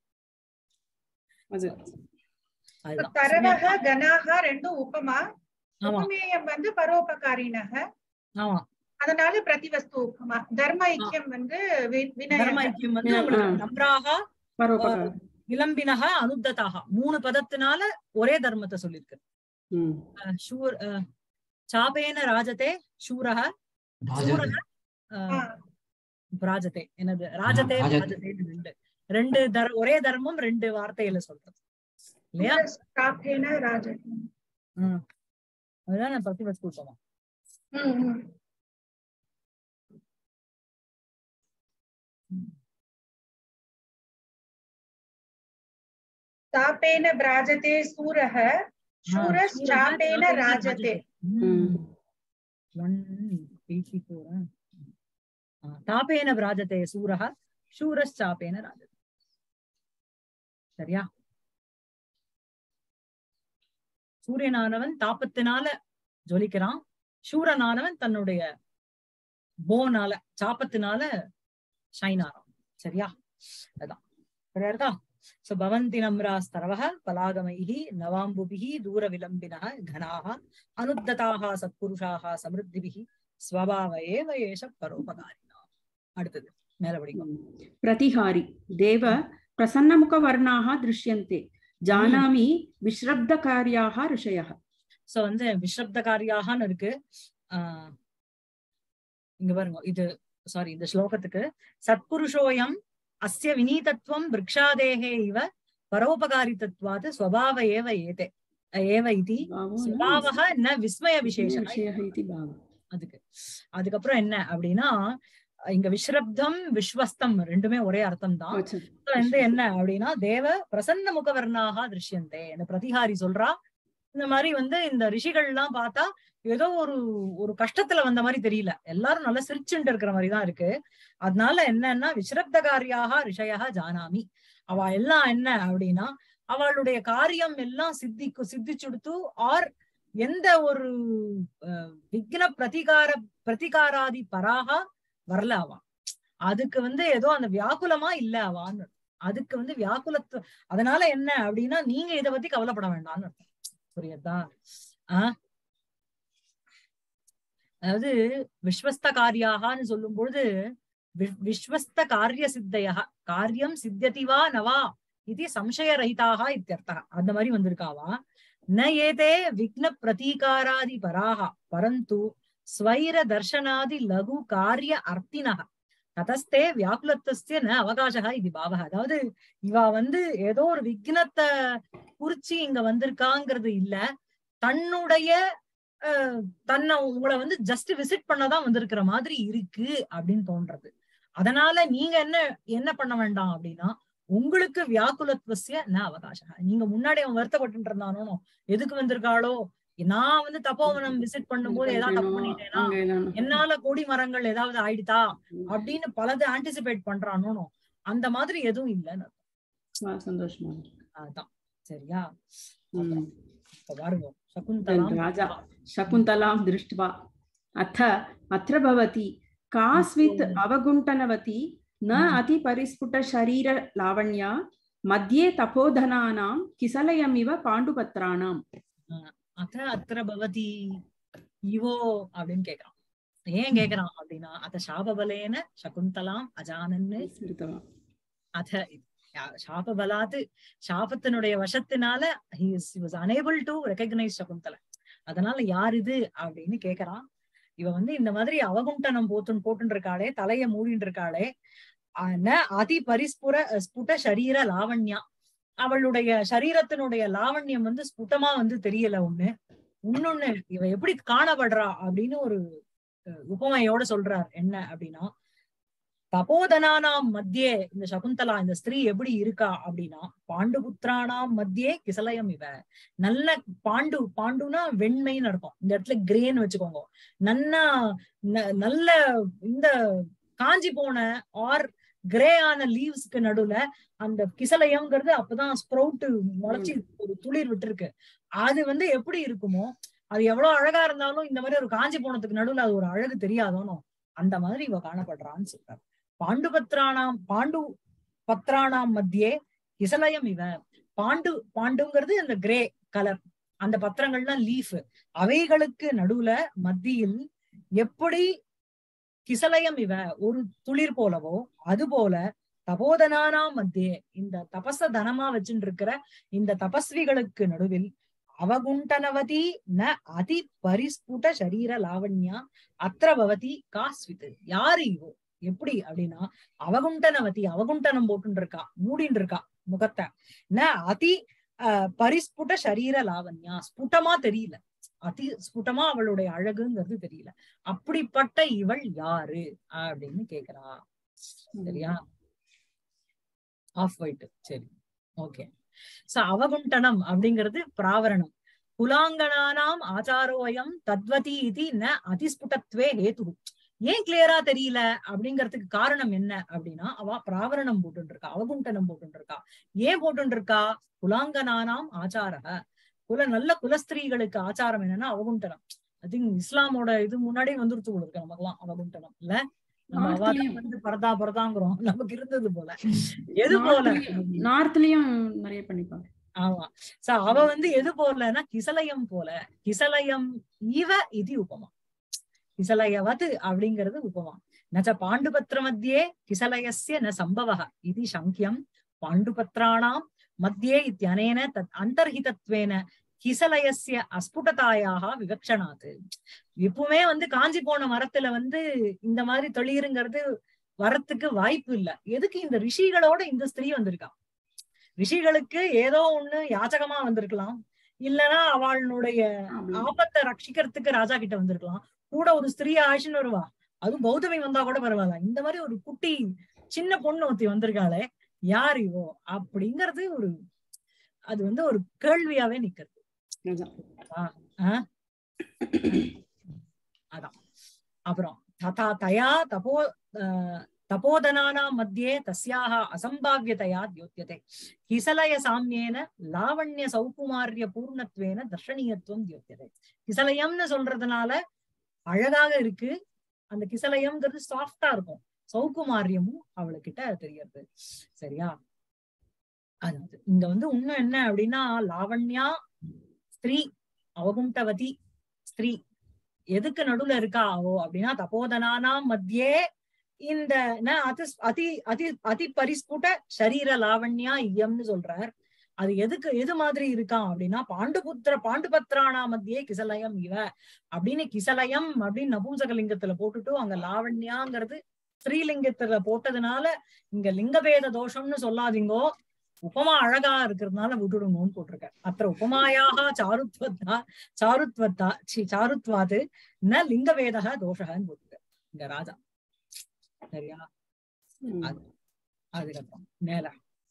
அது அதுதான் தரவக கனாக ரெண்டும் உபமா ஆமா உபமேயம் வந்து பரோபகாரினக ஆமா அதனால பிரதிவஸ்து உபமா தர்ம ஐக்கியம் வந்து வி- வினய தர்ம ஐக்கியம் வந்து ஆ, உங்களுக்கு ஆ. நம்ராக பரோபகாரம் விளம்பினக அனுத்ததாக மூணு பதத்தினால ஒரே தர்மத்தை சொல்லிருக்கு ம். அஹ் சூர் அஹ் சாபேன ராஜதே சூரக சூரக ஆ, ராஜதே என்னது ராஜதே ராஜதே. ராஜதே ரெண்டு ரெண்டு தர் ஒரே தர்மம் ரெண்டு வார்த்தையில சொல்றது இல்லையா ஸ்தாபேன ராஜதி ம். அதுதான் நான் பிரதிபத் கூட்டமா ம், ம். ஸ்தாபேன பிராஜதே சூரக சூரஸ்சாபேன ராஜதே ம். ஒன் எயிட்டி ஃபோர் தாபேன பிராஜதே சூரக சூரஸ்சாபேன ராஜதே சரியா சூரியனானவன் தாபத்தினால ஜொலிக்கிறான் சூரனானவன் தன்னுடைய போனால சாப்பத்தினால ஷைன் ஆறான் சரியா அதான் புரியுறதா சோ பவந்தி நம்ராஸ் தரவः பலாகமைः நவாம்புபிः தூரவிலம்பினः घनाः अनुद्धताः சத்புருஷாக சமிருத்திபிः ஸ்வபாவ ஏவ ஏஷ பரோபகாரினா அடுத்தது மேல படிக்கும் प्रतिहारि देव प्रसन्नमुखवर्णाः दृश्यन्ते जानामि विश्रब्दकार्याः ऋषयः சோ வந்து விஸ்ரப்தகாரியாகன்னு இருக்கு ஆஹ் இங்க பாருங்க இது சாரி இந்த ஸ்லோகத்துக்கு சத்புருஷோயம் அஸ்ய வினீதத்துவம் விரக்ஷாதேகே இவ பரோபகாரிதத்வாது ஸ்வபாவ ஏவ ஏதே ஏவ இதி भावो न சுபாவக ந விஸ்மய விசேஷ विषयः इति भावः அதுக்கு அதுக்கப்புறம் என்ன அப்படின்னா இங்க விஸ்ரப்தம் விஸ்வஸ்தம் ரெண்டுமே ஒரே அர்த்தம் தான் वचन வந்து என்ன அப்படின்னா தேவ பிரசன்ன முகவர்ணாக திருஷ்யந்தே இந்த பிரதிகாரி சொல்றா இந்த மாதிரி வந்து இந்த ரிஷிகள் எல்லாம் பார்த்தா ஏதோ ஒரு ஒரு கஷ்டத்துல வந்த மாதிரி தெரியல எல்லாரும் நல்லா சிரிச்சுட்டு இருக்கிற மாதிரி தான் இருக்கு அதனால என்னன்னா விஸ்ரப்தகாரியாக ரிஷயா ஜானாமி அவ எல்லாம் என்ன அப்படின்னா அவளுடைய காரியம் எல்லாம் சித்திக்கு சித்திச்சுடுத்து ஆர் எந்த ஒரு அஹ், விக்ன பிரதிகார பிரதிகாராதி பராகா வரல அவ அதுக்கு வந்து ஏதோ அந்த வியாக்குலமா இல்ல அவான்னு அதுக்கு வந்து வியாக்குலத்து அதனால என்ன அப்படின்னா நீங்க இத பத்தி கவலைப்பட வேண்டாம்னு அர்த்தம் புரியுதா ஆஹ் அதாவது விஸ்வஸ்த காரியாகான்னு சொல்லும் பொழுது வி- விஸ்வஸ்த காரிய சித்தையா காரியம் சித்தியதி வா நவா இது சம்சய ரஹிதாக இத்தியர்த்தா அந்த மாதிரி வந்திருக்காவா ந ஏதே விக்ன பிரதீகாராதி பராக பரந்து ஸ்வைர தர்ஷனாதி லகு காரிய அர்த்தினக ததஸ்தே வியாக்குலத்தஸ்ய ந அவகாசா இது பாவக அதாவது இவ வந்து ஏதோ ஒரு விக்னத்தை குறிச்சு இங்க வந்திருக்காங்கிறது இல்ல தன்னுடைய அஹ், தன்னை உங்களை வந்து ஜஸ்ட் விசிட் பண்ணதான் வந்திருக்கிற மாதிரி இருக்கு அப்படின்னு தோன்றது அதனால நீங்க என்ன என்ன பண்ண வேண்டாம் அப்படின்னா உங்களுக்கு வியாக்குலத்வசிய ந அவகாசம் நீங்க முன்னாடி அவன் வருத்தப்பட்டு இருந்தானோ எதுக்கு வந்திருக்காளோ நான் வந்து தப்போவனம் விசிட் பண்ணும்போது ஏதாவது தப்பு பண்ணிட்டேனா அங்க எல்லாம் என்னால கொடி மரங்கள் ஏதாவது ஆயிடுதா அப்படின்னு பலது ஆன்டிசிபேட் பண்றானோ அந்த மாதிரி எதுவும் இல்லைன்னு வா, சந்தோஷமா இருக்கு. அதான் சரியா ம். இப்ப பாருங்க சகுந்தலாம் राजा शकुन्तलां दृष्ट्वा अथ अत्र भवति कास्वित् अवगुण्ठनवती न हम्म। अतिपरिस्फुटशरीरलावण्या मध्ये तपोधनानां किसलयमिव पाण्डुपत्राणाम् அத அத்திர பவதி இவோ அப்படின்னு கேக்குறான் ஏன் கேக்குறான் அப்படின்னா அத சாபபலேன சகுந்தலாம் அஜானன்னு स्मृतवान् அத யா- சாபபலாத்து சாபத்தினுடைய வசத்தினால he is he was unable to recognize Sakunthalai அதனால யார் இது அப்படின்னு கேக்குறான் இவ வந்து இந்த மாதிரி அவகுண்டனம் போத்துன்னு போட்டுன்னு இருக்காளே தலைய மூடின்னு இருக்காளே ஆனா அதி பரிஸ்புர ஸ்புட சரீர லாவண்யா அவளுடைய சரீரத்தினுடைய லாவண்யம் வந்து ஸ்புட்டமா வந்து தெரியல ஒண்ணு இன்னொன்னு இவ எப்படி காணப்படுறா அப்படின்னு ஒரு அஹ், உபமையோட சொல்றார் என்ன அப்படின்னா தபோதனானாம் மத்தியே இந்த சகுந்தலா இந்த ஸ்திரீ எப்படி இருக்கா அப்படின்னா பாண்டுபுத்திரானாம் மத்தியே கிசலயம் இவ நல்ல பாண்டு பாண்டுனா வெண்மைன்னு அர்த்தம் இந்த இடத்துல கிரேன்னு வச்சுக்கோங்க நன்னா ந- நல்ல இந்த காஞ்சி போன ஆர் கிரே ஆன லீவ்ஸ்க்கு நடுவுல அந்த கிசலயம்ங்கிறது அப்பதான் ஸ்ப்ரவுட் முளைச்சி ஒரு துளிர் விட்டுருக்கு அது வந்து எப்படி இருக்குமோ அது எவ்வளவு அழகா இருந்தாலும் இந்த மாதிரி ஒரு காஞ்சி போனதுக்கு நடுவுல அது ஒரு அழகு தெரியாதோனோ அந்த மாதிரி இவ காணப்படுறான்னு சொல்றாரு பாண்டு பத்ரானாம் பாண்டு பத்ரானாம் மத்தியே கிசலயம் இவ பாண்டு பாண்டுங்கிறது அந்த கிரே கலர் அந்த பத்திரங்கள்லாம் லீஃப் அவைகளுக்கு நடுவுல மத்தியில் எப்படி கிசலயம் இவ ஒரு துளிர் போலவோ அது போல தபோதனானாம் மத்தியே இந்த தபச தனமா வச்சுட்டு இருக்கிற இந்த தபஸ்விகளுக்கு நடுவில் அவகுண்டனவதி ந அதி பரிஸ்புட சரீர லாவண்யா அத்திர பவதி காஸ்வித் யாரு இவோ எப்படி அப்படின்னா அவகுண்டனவதி அவகுண்டனம் போட்டுன்னு இருக்கா மூடின்னு இருக்கா முகத்தை ந அதி அஹ், பரிஸ்புட சரீர லாவண்யா ஸ்புட்டமா தெரியல அதி ஸ்புட்டமா அவளுடைய அழகுங்கிறது தெரியல அப்படிப்பட்ட இவள் யாரு அப்படின்னு கேக்குறா சரியா ஆஃப் ஒயிட் சரி ஓகே சோ அவகுண்டனம் அப்படிங்கிறது பிராவரணம் குலாங்கனானாம் ஆச்சாரோயம் தத்வதி இது ந அதிஸ்புடத்வே ஹேது ஏன் கிளியரா தெரியல அப்படிங்கறதுக்கு காரணம் என்ன அப்படின்னா அவ பிராவரணம் போட்டு இருக்கா அவகுண்டனம் போட்டு இருக்கா ஏன் போட்டு இருக்கா குலாங்கனானாம் ஆச்சாரக குல நல்ல குலஸ்திரீகளுக்கு ஆச்சாரம் என்னன்னா அவகுண்டனம் ஐ திங்க் இஸ்லாமோட இது முன்னாடியே வந்துருச்சு போல இருக்கு நமக்கெல்லாம் அவகுண்டனம் இல்ல நம்ம அவாதான் நார்த்லயும் வந்து பரதா பரதாங்கிறோம் நமக்கு இருந்தது போல எது போல நார்த்லயும் நார்த்லயும் நிறைய பண்ணிப்பாங்க ஆமா சோ அவ வந்து எது போலன்னா கிசலயம் போல கிசலயம் இவ இது உபமா கிசலயவது அப்படிங்கிறது உபமா நச்ச பாண்டுபத்திர மத்தியே கிசலயஸ்ய ந சம்பவ இது சங்கியம் பாண்டுபத்ராணாம் மத்தியே இத்தியனேன தத் அந்தர்ஹிதத்வேன கிசலயஸ்ய அஸ்புடதாயாக விவக்ஷணாத்து எப்பவுமே வந்து காஞ்சி போன மரத்துல வந்து இந்த மாதிரி தொழிலுங்கிறது வரத்துக்கு வாய்ப்பு இல்ல எதுக்கு இந்த ரிஷிகளோட இந்த ஸ்திரீ வந்திருக்கா ரிஷிகளுக்கு ஏதோ ஒண்ணு யாச்சகமா வந்திருக்கலாம் இல்லனா அவளுடைய Problem. ஆபத்தை ரட்சிக்கிறதுக்கு ராஜா கிட்ட வந்திருக்கலாம் கூட ஒரு ஸ்திரீ ஆயிஷன் வருவா அதுவும் பௌத்தமை வந்தா கூட பரவாயில்ல இந்த மாதிரி ஒரு குட்டி சின்ன பொண்ணு ஒருத்தி வந்திருக்காளே யார் இவோ அப்படிங்கறது ஒரு அது வந்து ஒரு கேள்வியாவே நிக்கிறது அதான். அதான் அப்புறம் ததா தயா தபோ அஹ், தபோதனானாம் மத்தியே தஸ்யாக அசம்பாவியதையா தியோத்தியதே கிசலய சாமியேன லாவண்ய சௌகுமாரிய பூர்ணத்வேன தர்ஷனீயத்துவம் தியோத்தியதே கிசலயம்னு சொல்றதுனால அழகாக இருக்கு அந்த கிசலயம்ங்கிறது சாஃப்டா இருக்கும் சௌகுமாரியமும் அவளுக்கிட்ட தெரியறது சரியா அதாவது இங்க வந்து உண்மை என்ன அப்படின்னா லாவண்யா ஸ்திரீ அவகுண்டவதி ஸ்திரீ எதுக்கு நடுவுல இருக்கா அவோ அப்படின்னா தபோதனானாம் மத்தியே இந்த ந அதி அதி அதி அதி பரிஸ்புட சரீர லாவண்யா இயம்னு சொல்றார் அது எதுக்கு எது மாதிரி இருக்கான் அப்படின்னா பாண்டுபுத்திர பாண்டுபத்ரானா மத்தியே கிசலயம் இவ அப்படின்னு கிசலயம் அப்படின்னு நபும்சகலிங்கத்துல போட்டுட்டு அங்க லாவண்யாங்கிறது ஸ்ரீலிங்கத்துல போட்டதுனால இங்க லிங்கபேத தோஷம்னு சொல்லாதீங்கோ உபமா அழகா இருக்கிறதுனால விட்டுடுங்கன்னு போட்டிருக்க அத்த உபமாயாக சாருத்வத்தா சாருத்வத்தா சி சாருத்வாது ந லிங்கவேதக தோஷகன்னு போட்டிருக்க இங்க ராஜா சரியா ம். அதுக்கப்புறம் மேல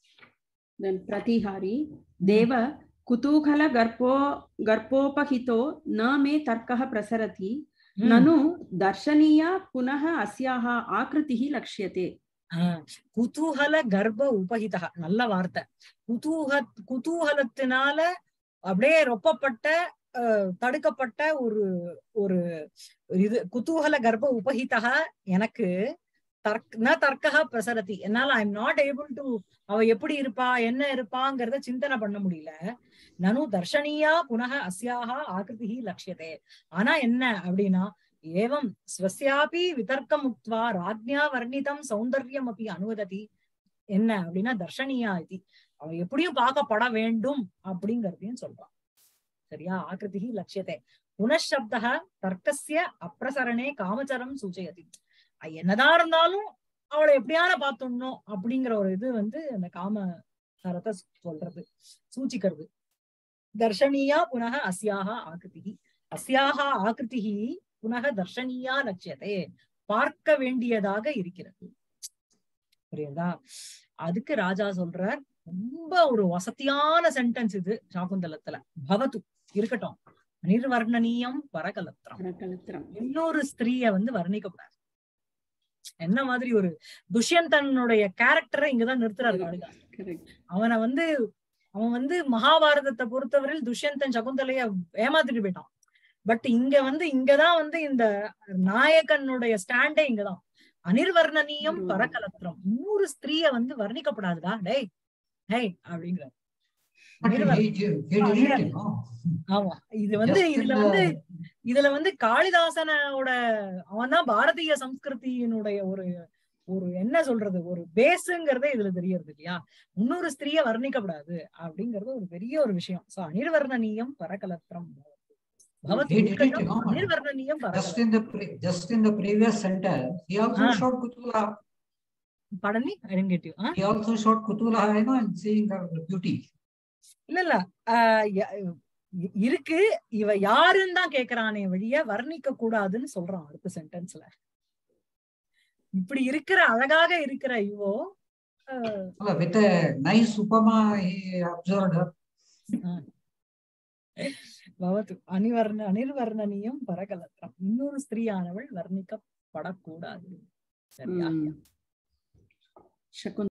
Then प्रतिहारी देव कुतूहल गर्भो गर्भोपहितो न मे तर्कः प्रसरति ம். ननु दर्शनीया पुनः अस्याः आकृतिः लक्ष्यते ஆஹ் குதூகல கர்ப்ப உபகிதா நல்ல வார்த்தை குதூக குதூகலத்தினால அப்படியே ரொப்பப்பட்ட அஹ், தடுக்கப்பட்ட ஒரு ஒரு இது குதூகல கர்ப்ப உபகிதா எனக்கு தர்க் ந தர்க்கா பிரசரதி என்னால I am not able to அவ எப்படி இருப்பா என்ன இருப்பாங்கிறத சிந்தனை பண்ண முடியல நனு தர்ஷனியா புனக அஸ்யாக ஆகிருதி லட்சியதே ஆனா என்ன அப்படின்னா ஏவம் ஸ்வஸ்யாபி விதர்க்கம் உக்த்வா ராஜ்ஞா வர்ணிதம் சௌந்தர்யம் அப்படி அனுவததி என்ன அப்படின்னா தர்ஷனியா இது அவ எப்படியும் பார்க்கப்பட வேண்டும் அப்படிங்கறதையும் சொல்றான் சரியா ஆகிருதி லட்சியத்தை புனഃசப்தக தர்க்கஸ்ய அப்பிரசரணே காமச்சரம் சூச்சயதி அஹ் என்னதான் இருந்தாலும் அவளை எப்படியான பார்த்துடணும் அப்படிங்கிற ஒரு இது வந்து அந்த காம சரத்தை சொல்றது சூச்சிக்கிறது தர்ஷனீயா புனக அஸ்யாக ஆகிருதி அஸ்யாக ஆகிருதி புனக தர்ஷனீயா லட்சியத்தை பார்க்க வேண்டியதாக இருக்கிறது புரியுதா அதுக்கு ராஜா சொல்றார் ரொம்ப ஒரு வசதியான சென்டென்ஸ் இது சாகுந்தலத்துல பவது இருக்கட்டும் நிர்வர்ணனீயம் பரகலத்திரம் करकलत्रम् இன்னொரு ஸ்திரீய வந்து வர்ணிக்க கூடாது என்ன மாதிரி ஒரு துஷ்யந்தனுடைய கேரக்டரை இங்கதான் நிறுத்துறாரு காளிதாஸ் correct அவனை வந்து அவன் வந்து மகாபாரதத்தை பொறுத்தவரையில் துஷ்யந்தன் சகுந்தலைய ஏமாத்திட்டு போயிட்டான் பட் இங்க வந்து இங்கதான் வந்து இந்த நாயகனுடைய ஸ்டாண்டே இங்கதான் அனிர்வர்ணனீயம் ம். பரகலத்திரம் இன்னொரு ஸ்திரீய வந்து வர்ணிக்கப்படாதுடா டேய் டேய் அப்படிங்கிற But Nirvar- he, he, he did it, you know. ஆமா இது வந்து Just in இதுல the- வந்து இதுல வந்து காளிதாசனோட அவன் தான் பாரதிய சம்ஸ்கிருதியினுடைய ஒரு ஒரு என்ன சொல்றது ஒரு பேஸுங்கிறதே இதுல தெரியறது இல்லையா இன்னொரு ஸ்திரீய வர்ணிக்கப்படாது அப்படிங்கறது ஒரு பெரிய ஒரு விஷயம் சோ அனிர்வர்ணனீயம் பரகலத்திரம் பவதி He did it, உத்கடம் you know. அனிர்வர்ணனீயம் Just பரகலத்திரம் in the pre, just in the previous sentence, he also Ah. showed Kutula. படனி ஐடென்டிட்டிவ் He also showed Kutula, you know, and seeing her beauty. இல்ல இல்ல ஆஹ் ய- இ- இருக்கு இவ யாருன்னு தான் கேக்குறானே வழிய வர்ணிக்க கூடாதுன்னு சொல்றான் அடுத்த சென்டென்ஸ்ல இப்படி இருக்கிற அழகாக இருக்கிற இவோ ஆஹ் Well, With a nice upama, he observed her. பவத்து அனிவர்ண அனிர்வர்ணனியம் பரகலத்திரம் இன்னொரு ஸ்திரீயானவள் வர்ணிக்கப்படக்கூடாது சரியா Mm. शकुन्तला